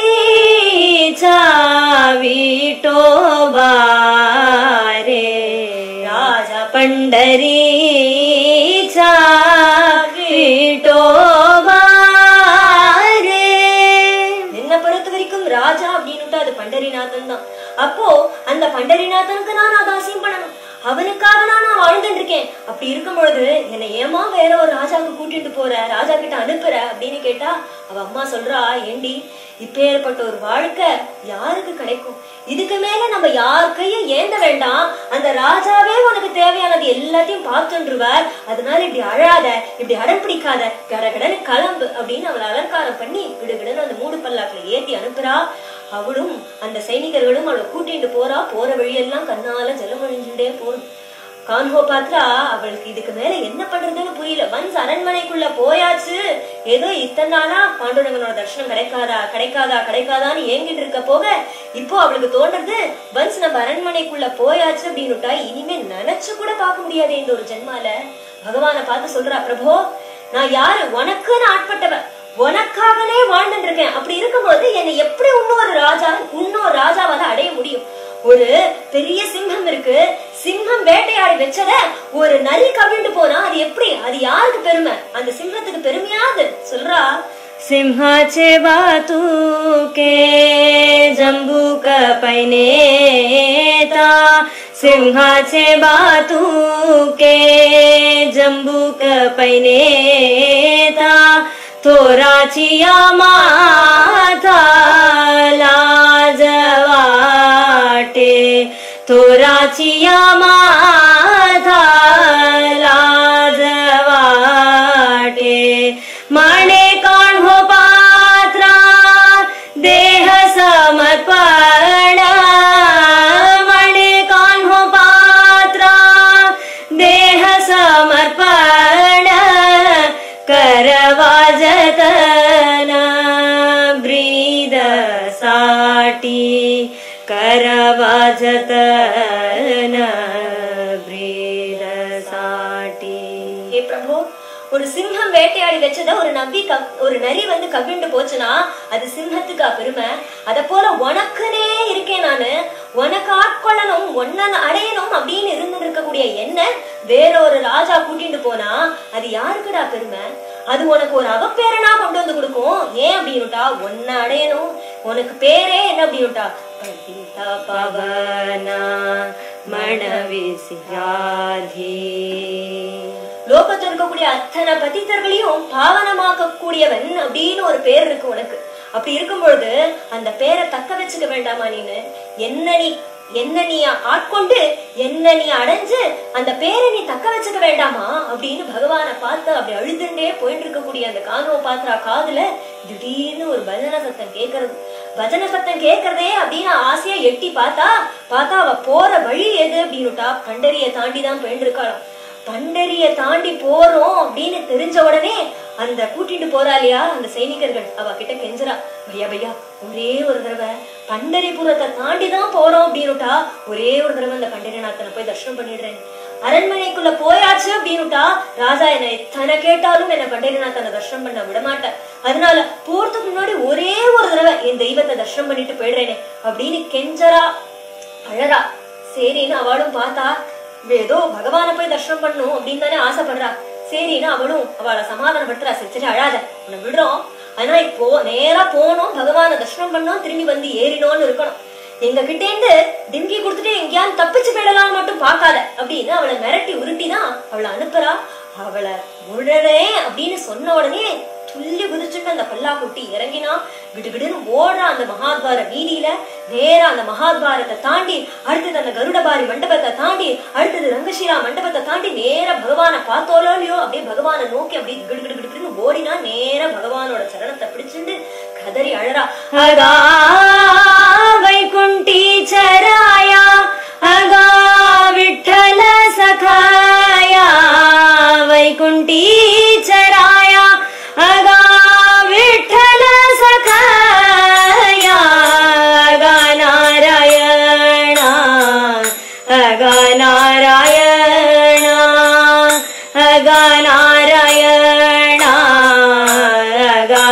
Speaker 1: विटो बारे
Speaker 2: ராஜா
Speaker 1: पंढरीचा विटो बारे
Speaker 2: என்ன பொறுத்த வரைக்கும் ராஜா அப்படின்னுட்டு அது பண்டரிநாதன் தான் அப்போ அந்த பண்டரிநாதனுக்கு நான் அதாசியம் பண்ணணும் அவனுக்காக தான் நான் வாழ்ந்துட்டு இருக்கேன் அப்படி இருக்கும் பொழுது என்னை ஏமா வேற ஒரு ராஜாவுக்கு கூட்டிட்டு போற ராஜா கிட்ட அனுப்புற அப்படின்னு கேட்டா அவ அம்மா சொல்றா ஏண்டி இப்பேற்பட்ட ஒரு வாழ்க்கை யாருக்கு கிடைக்கும் இதுக்கு மேல நம்ம யார் கையும் ஏந்த வேண்டாம் அந்த ராஜாவே உனக்கு தேவையானது எல்லாத்தையும் பார்த்துருவார் அதனால இப்படி அழாத இப்படி அடம் பிடிக்காத கடகடன்னு கிளம்பு அப்படின்னு அவளை அலங்காரம் பண்ணி விடுவிடுன்னு அந்த மூடு பல்லாக்குல ஏத்தி அனுப்புறா அவளும் அந்த சைனிகர்களும் அவளை கூட்டிட்டு போறா போற வழியெல்லாம் கண்ணால ஜலம் அழிஞ்சுட்டே போகும் கான்ஹோ பாத்ரா அவளுக்கு இதுக்கு மேல என்ன பண்றதுன்னு புரியல வன்ஸ் அரண்மனைக்குள்ள போயாச்சு ஏதோ இத்தனை நாளா பாண்டுரங்கனோட தர்ஷனம் கிடைக்காதா கிடைக்காதா கிடைக்காதான்னு ஏங்கிட்டு இருக்க போக இப்போ அவளுக்கு தோன்றது வன்ஸ் நம்ம அரண்மனைக்குள்ள போயாச்சு அப்படின்னுட்டா இனிமே நினைச்சு கூட பார்க்க முடியாது இந்த ஒரு ஜென்மால பகவானை பார்த்து சொல்றா பிரபோ நான் யாரு உனக்குன்னு ஆட்பட்டவன் உனக்காகவே வாழ்ந்துட்டு இருக்கேன் அப்படி இருக்கும்போது என்னை எப்படி இன்னொரு ராஜா இன்னொரு ராஜாவால அடைய முடியும் ஒரு பெரிய சிங்கம் இருக்கு சிங்கம் வேட்டையாடி வச்சத ஒரு நரி கவிழ்ந்து போனா அது எப்படி அது யாருக்கு பெருமை அந்த சிங்கத்துக்கு பெருமையாது சொல்றா
Speaker 1: सिंहाचे बातुके जंबूक पैनेता सिंहाचे बातुके जंबूक पैनेता थोराची या माथा लाज वाटे थोराची या माथा लाज वाटे माणे काण हो पात्रा देह समर्पण माणे काण हो पात्रा देह समर्पण करवा जतन ब्रीद साठी करवा जतन ब्रीद साठी
Speaker 2: ஏ பிரபு ஒரு சிங்கம் வேட்டையாடி வச்சத ஒரு நம்பி க- ஒரு நரி வந்து கவிழ்ந்து போச்சுன்னா அது சிங்கத்துக்கா பெருமை அத போல உனக்குனே இருக்கேன் நானு உனக்கு ஆட்கொள்ளணும் உன்ன அடையணும் அப்படின்னு இருந்து இருக்கக்கூடிய என்ன வேற ஒரு ராஜா கூட்டிட்டு போனா அது யாருக்குடா பெருமை அது உனக்கு ஒரு அவப்பேரனா கொண்டு வந்து கொடுக்கும் ஏன் அப்படின்னுட்டா உன்னை அடையணும் உனக்கு பேரே என்ன அப்படின்னுட்டா பதிதா
Speaker 1: पवना मणविसिराधी
Speaker 2: லோகத்துல இருக்கக்கூடிய அத்தனை பதித்தர்களையும் பாவனமாக்க கூடியவன் அப்படின்னு ஒரு பேர் இருக்கு உனக்கு அப்படி இருக்கும் பொழுது அந்த பேரை தக்க வச்சுக்க வேண்டாமா நீனு என்ன நீ என்ன நீ ஆட்கொண்டு என்ன நீ அடைஞ்சு அந்த பேரை நீ தக்க வச்சுக்க வேண்டாமா அப்படின்னு பகவானை பார்த்து அப்படி அழுதுண்டே போயிட்டு இருக்கக்கூடிய அந்த கானோ பாத்ரா காதுல திடீர்னு ஒரு பஜன சத்தம் கேக்குறது பஜன சத்தம் கேக்குறதே அப்படின்னு ஆசையா எட்டி பார்த்தா பார்த்தா அவ போற வழி எது அப்படின்னுட்டா பண்டரிய தாண்டி தான் போயிட்டு இருக்காளாம் பண்டரிய தாண்டி போறோம் அப்படின்னு தெரிஞ்ச உடனே அந்த கூட்டிட்டு போறா இல்லையா அந்த சைனிகர்கள் அவ கிட்ட கெஞ்சரா பையா பையா ஒரே ஒரு தடவை பண்டரிபுரத்தை தாண்டி தான் போறோம் அப்படின்னுட்டா ஒரே ஒரு தடவை அந்த பண்டரிநாதனை போய் தர்ஷனம் பண்ணிடுறேன் அரண்மனைக்குள்ள போயாச்சு அப்படின்னுட்டா ராஜா என்ன எத்தனை கேட்டாலும் என்ன பண்டரிநாதனை தர்ஷனம் பண்ண விட மாட்டேன் அதனால போறதுக்கு முன்னாடி ஒரே ஒரு தடவை என் தெய்வத்தை தர்ஷனம் பண்ணிட்டு போயிடுறேனே அப்படின்னு கெஞ்சரா அழறா சரின்னு அவளும் பார்த்தா இவ ஏதோ பகவானை போய் தர்ஷனம் பண்ணும் அப்படின்னு தானே ஆசைப்படுறா சரின்னு அவளும் அவளை சமாதானப்படுத்துறா சரி சரி அழாத உன்னை விடுறோம் ஆனா இப்போ நேரா போனோம் பகவானை தர்ஷனம் பண்ணோம் திரும்பி வந்து ஏறினோம்னு இருக்கணும் எங்க கிட்ட இருந்து டிம்கி கொடுத்துட்டு எங்கேயாவது தப்பிச்சு போயிடலாம்னு மட்டும் பார்க்காத அப்படின்னு அவளை மிரட்டி உருட்டி தான் அவளை அனுப்புறா அவளை விடுறே அப்படின்னு சொன்ன உடனே துள்ளி குதிச்சுட்டு அந்த பல்லா குட்டி இறங்கினா கிடுகிடுன்னு ஓடுறா அந்த மகாத்வார வீதியில நேரா அந்த மகாத்வாரத்தை தாண்டி அடுத்தது அந்த கருடபாரி மண்டபத்தை தாண்டி அடுத்தது ரங்கஷீலா மண்டபத்தை தாண்டி நேரா பகவானை பார்த்தோலோ இல்லையோ அப்படியே பகவானை நோக்கி அப்படியே கிடு கிடு கிடுன்னு ஓடினா நேரா பகவானோட சரணத்தை பிடிச்சிட்டு கதறி அழறா
Speaker 1: அகா வைகுண்டி சராயா அகா விட்டல சகாயா வைகுண்டி சராயா அகா விட்டல சகாயா அகா நாராயணா அகா நாராயணா அகா நாராயணா அகா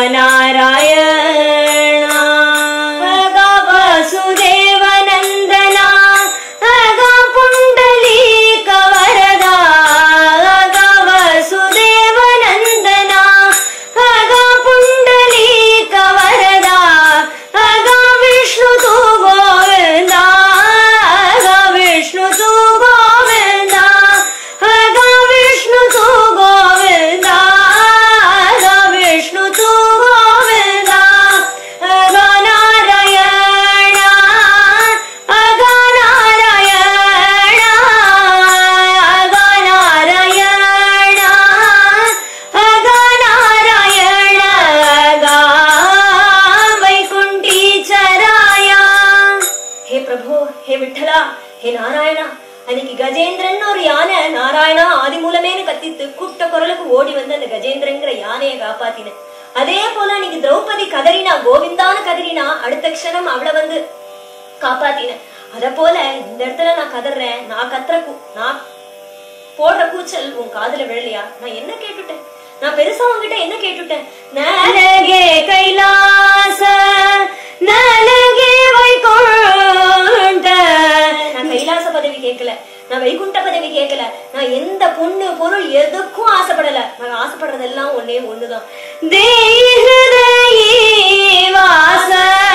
Speaker 1: நாராயணா அகா வாசுதேவ நந்தனா அகா புண்டலீக வரதா அகா வாசுதேவ நந்தனா அகா புண்டலீக வரதா அகா விஷ்ணு தூ கோவிந்தா அகா விஷ்ணு தூ கோவிந்தா அகா விஷ்ணு தூ கோவிந்தா அகா விஷ்ணு தூ கோவிந்தா அகா நாராயணா அகா நாராயணா அகா நாராயணா அகா நாராயண அகா வைகுண்டி சராயா
Speaker 2: ஹே பிரபு ஹே விட்டலா ஹே நாராயணா அன்னைக்கு கஜேந்திரன் ஒரு யானை நாராயணா ஆதி மூலமேனு கத்தித்து கூப்பிட்ட குரலுக்கு ஓடி வந்து அந்த கஜேந்திரங்கிற யானையை காப்பாத்தின அதே போல அன்னைக்கு திரௌபதி கதறினா கோவிந்தான்னு கதறினா அடுத்த க்ஷணம் அவளை வந்து காப்பாத்தின அத போல இந்த இடத்துல நான் கதறேன் நான் கத்துற கூ- நான் போடுற கூச்சல் உன் காதுல விழலையா நான் என்ன கேட்டுட்டேன் நான் பெருசா உன்கிட்ட என்ன கேட்டுட்டேன் நான்
Speaker 1: ನನಗೆ ಕೈಲಾಸ ನನಗೆ ವೈಕುಂಠ
Speaker 2: நான் கைலாச பதவி கேட்கல நான் வைகுண்ட பதவி கேட்கல நான் எந்த பொண்ணு பொருள் எதுக்கும் ஆசைப்படல நான் ஆசைப்படுறதெல்லாம் ஒன்னே ஒண்ணுதான்
Speaker 1: ದೇಹದಯಿ ವಾಸ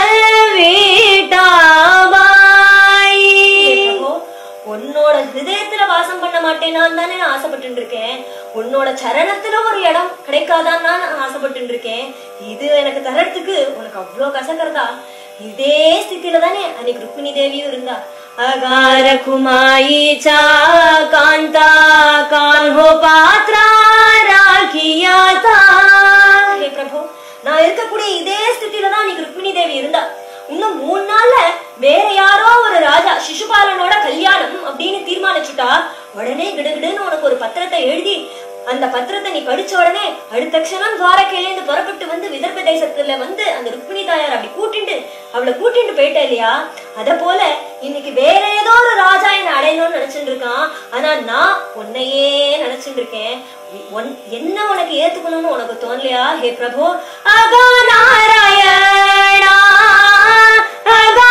Speaker 1: வீட்டாபாய்
Speaker 2: பிரபு, உன்னோட ஹிருதயத்துல வாசம் பண்ண மாட்டேனான்னு தானே நான் ஆசைப்பட்டு இருக்கேன் உன்னோட சரணத்துல ஒரு இடம் கிடைக்காதான்னு தான் நான் ஆசைப்பட்டு இருக்கேன் இது எனக்கு தரத்துக்கு உனக்கு அவ்வளவு கசக்கிறதா இதே ஸ்திதியில தானே அன்னைக்கு ருக்மிணி தேவியும் இருந்தா ஆகா
Speaker 1: ಗಾರ ಕುಮಾಯಿ ಚಾ ಕಾಂತ ಕಾನ್ ಹೋ ಪಾತ್ರ ರಾಖಿಯಾತಾ
Speaker 2: ஹே பிரபு நான் இருக்கக்கூடிய இதே ஸ்திதியில தான் அன்னைக்கு ருக்மிணி தேவி இருந்தா இன்னும் மூணு நாள்ல வேற யாரோ ஒரு ராஜா சிசுபாலனோட கல்யாணம் அப்படின்னு தீர்மானிச்சுட்டா உடனே கிடுகிடுன்னு உனக்கு ஒரு பத்திரத்தை எழுதி அந்த பத்திரத்தை நீ படிச்ச உடனே அடுத்த க்ஷணம் துவாரகையிலேருந்து புறப்பட்டு வந்து விதர்ப தேசத்துல வந்து அந்த ருக்மிணி தாயார் அப்படி கூட்டிண்டு அவளை கூட்டிட்டு போயிட்ட இல்லையா அத போல இன்னைக்கு வேற ஏதோ ஒரு ராஜா என்ன அடையணும்னு நினைச்சுட்டு இருக்கான் ஆனா நான் உன்னையே நினைச்சுட்டு இருக்கேன் உன்- என்ன உனக்கு ஏத்துக்கணும்னு உனக்கு தோணலையா ஹே பிரபு
Speaker 1: அகா நாராயணா அகா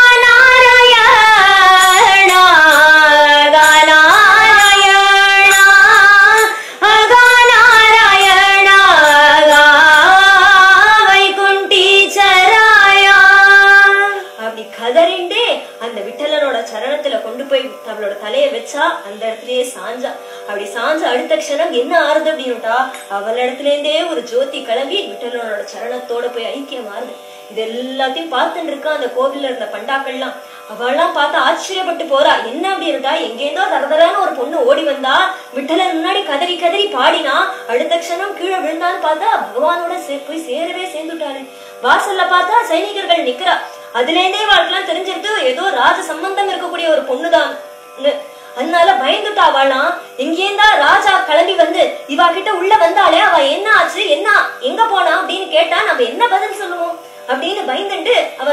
Speaker 1: நாராயணா அகா நாராயணா அகா நாராயணா அகா வைகுண்டி சராயா
Speaker 2: அப்படி கதறிண்டே அந்த விட்டலனோட சரணத்துல கொண்டு போய் அவளோட தலைய வச்சா அந்த இடத்துலயே சாஞ்சா அப்படி சாஞ்ச அடுத்த க்ஷணம் என்ன ஆறுது அப்படின்னுட்டா அவள் இடத்துல இருந்தே ஒரு ஜோதி கிளம்பி விட்டலனோட சரணத்தோட போய் ஐக்கியம் ஆறுது இது எல்லாத்தையும் பார்த்துட்டு இருக்கா அந்த கோவில்ல இருந்த பண்டாக்கள்லாம் அவள்லாம் பார்த்து ஆச்சரியப்பட்டு போறா என்ன அப்படின்னுட்டா எங்கேருந்தோ தரதரான ஒரு பொண்ணு ஓடி வந்தா விட்டலன் முன்னாடி கதறி கதறி பாடினா அடுத்த க்ஷணம் கீழே விழுந்தான்னு பார்த்தா பகவானோட சே- போய் சேரவே சேர்ந்துட்டாரு வாசல்ல பார்த்தா சைனிகர்கள் நிக்கிறா அதுல இருந்தே வாழ்க்கெல்லாம் தெரிஞ்சிருக்கு ஏதோ ராஜ சம்பந்தம் இருக்கக்கூடிய ஒரு பொண்ணுதான் அதனால பயந்துட்டா அவளாம் எங்கேந்தா ராஜா கிளம்பி வந்து இவா கிட்ட உள்ள வந்தாலே அவ என்ன ஆச்சு என்ன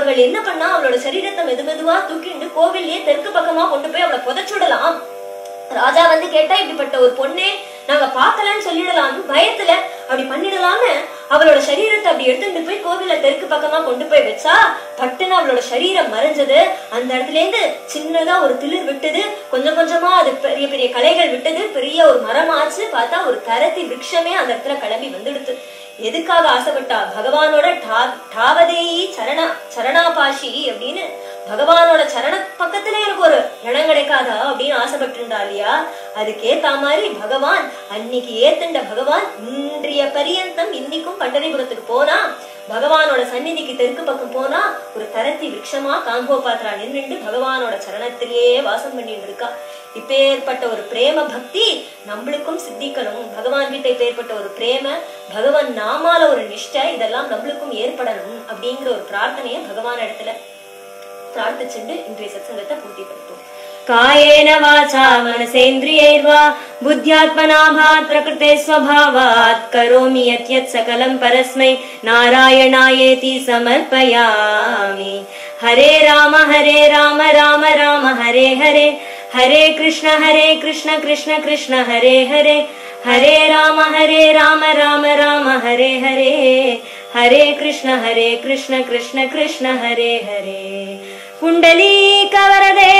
Speaker 2: இவள் என்ன பண்ணா அவளோட சரீரத்தை மெது மெதுவா தூக்கிண்டு கோவில்லயே தெற்கு பக்கமா கொண்டு போய் அவளை புதைச்சுடலாம் ராஜா வந்து கேட்டா இப்படிப்பட்ட ஒரு பொண்ணே நாங்க பார்க்கலன்னு சொல்லிடலாம்னு பயத்துல அப்படி பண்ணிடலாம்னு அவளோட சரீரத்தை அப்படி எடுத்துட்டு போய் கோவில தெற்கு பக்கமா கொண்டு போய் வச்சா பட்டுன்னு அவளோட சரீரம் மறைஞ்சது அந்த இடத்துல இருந்து சின்னதா ஒரு திளிர் விட்டது கொஞ்சம் கொஞ்சமா அது பெரிய பெரிய கலைகள் விட்டது பெரிய ஒரு மரமாச்சு பார்த்தா ஒரு தரத்தி விருட்சமே அந்த இடத்துல கிளம்பி வந்துடுது எதுக்காக ஆசைப்பட்டா பகவானோட டா- டாவதேயி சரணா சரணாபாஷி அப்படின்னு பகவானோட சரண பக்கத்துல எனக்கு ஒரு இடம் கிடைக்காதா அப்படின்னு ஆசைப்பட்டிருந்தா இல்லையா அதுக்கேத்த மாதிரி பகவான் அன்னைக்கு ஏத்துண்ட பகவான் இன்றைய பரியந்தம் இன்னைக்கும் பண்டரிபுரத்துக்கு போனா பகவானோட சந்நிதிக்கு தெற்கு பக்கம் போனா ஒரு தரத்தி விருட்சமா காங்கோ பாத்திரா நின்னுண்டு பகவானோட சரணத்திலேயே வாசம் பண்ணிட்டு இருக்கா இப்பேற்பட்ட ஒரு பிரேம பக்தி நம்மளுக்கும் சித்திக்கணும் பகவான் கிட்ட இப்பேற்பட்ட ஒரு பிரேம பகவான் நாமால ஒரு நிஷ்டை இதெல்லாம் நம்மளுக்கும் ஏற்படணும் அப்படிங்கிற ஒரு பிரார்த்தனையை பகவான் இடத்துல பிரார்த்திச்சுண்டு இன்றைய சத்சங்கத்தை பூர்த்திப்படுத்தும்
Speaker 1: कायेन वाचा मनसेन्द्रियैर्वा बुद्ध्यात्मना भात् प्रकृते स्वभावात् करोमि यत् यत् सकलं परस्मै नारायणायेति समर्पयामि हरे राम हरे राम राम राम हरे हरे हरे कृष्ण हरे कृष्ण कृष्ण कृष्ण हरे हरे हरे राम हरे राम राम राम हरे हरे हरे कृष्ण हरे कृष्ण कृष्ण कृष्ण हरे हरे पुण्डलीकवरदे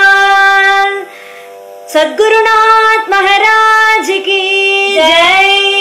Speaker 1: हरिविठ्ठल सद्गुरुनाथ महाराज की जय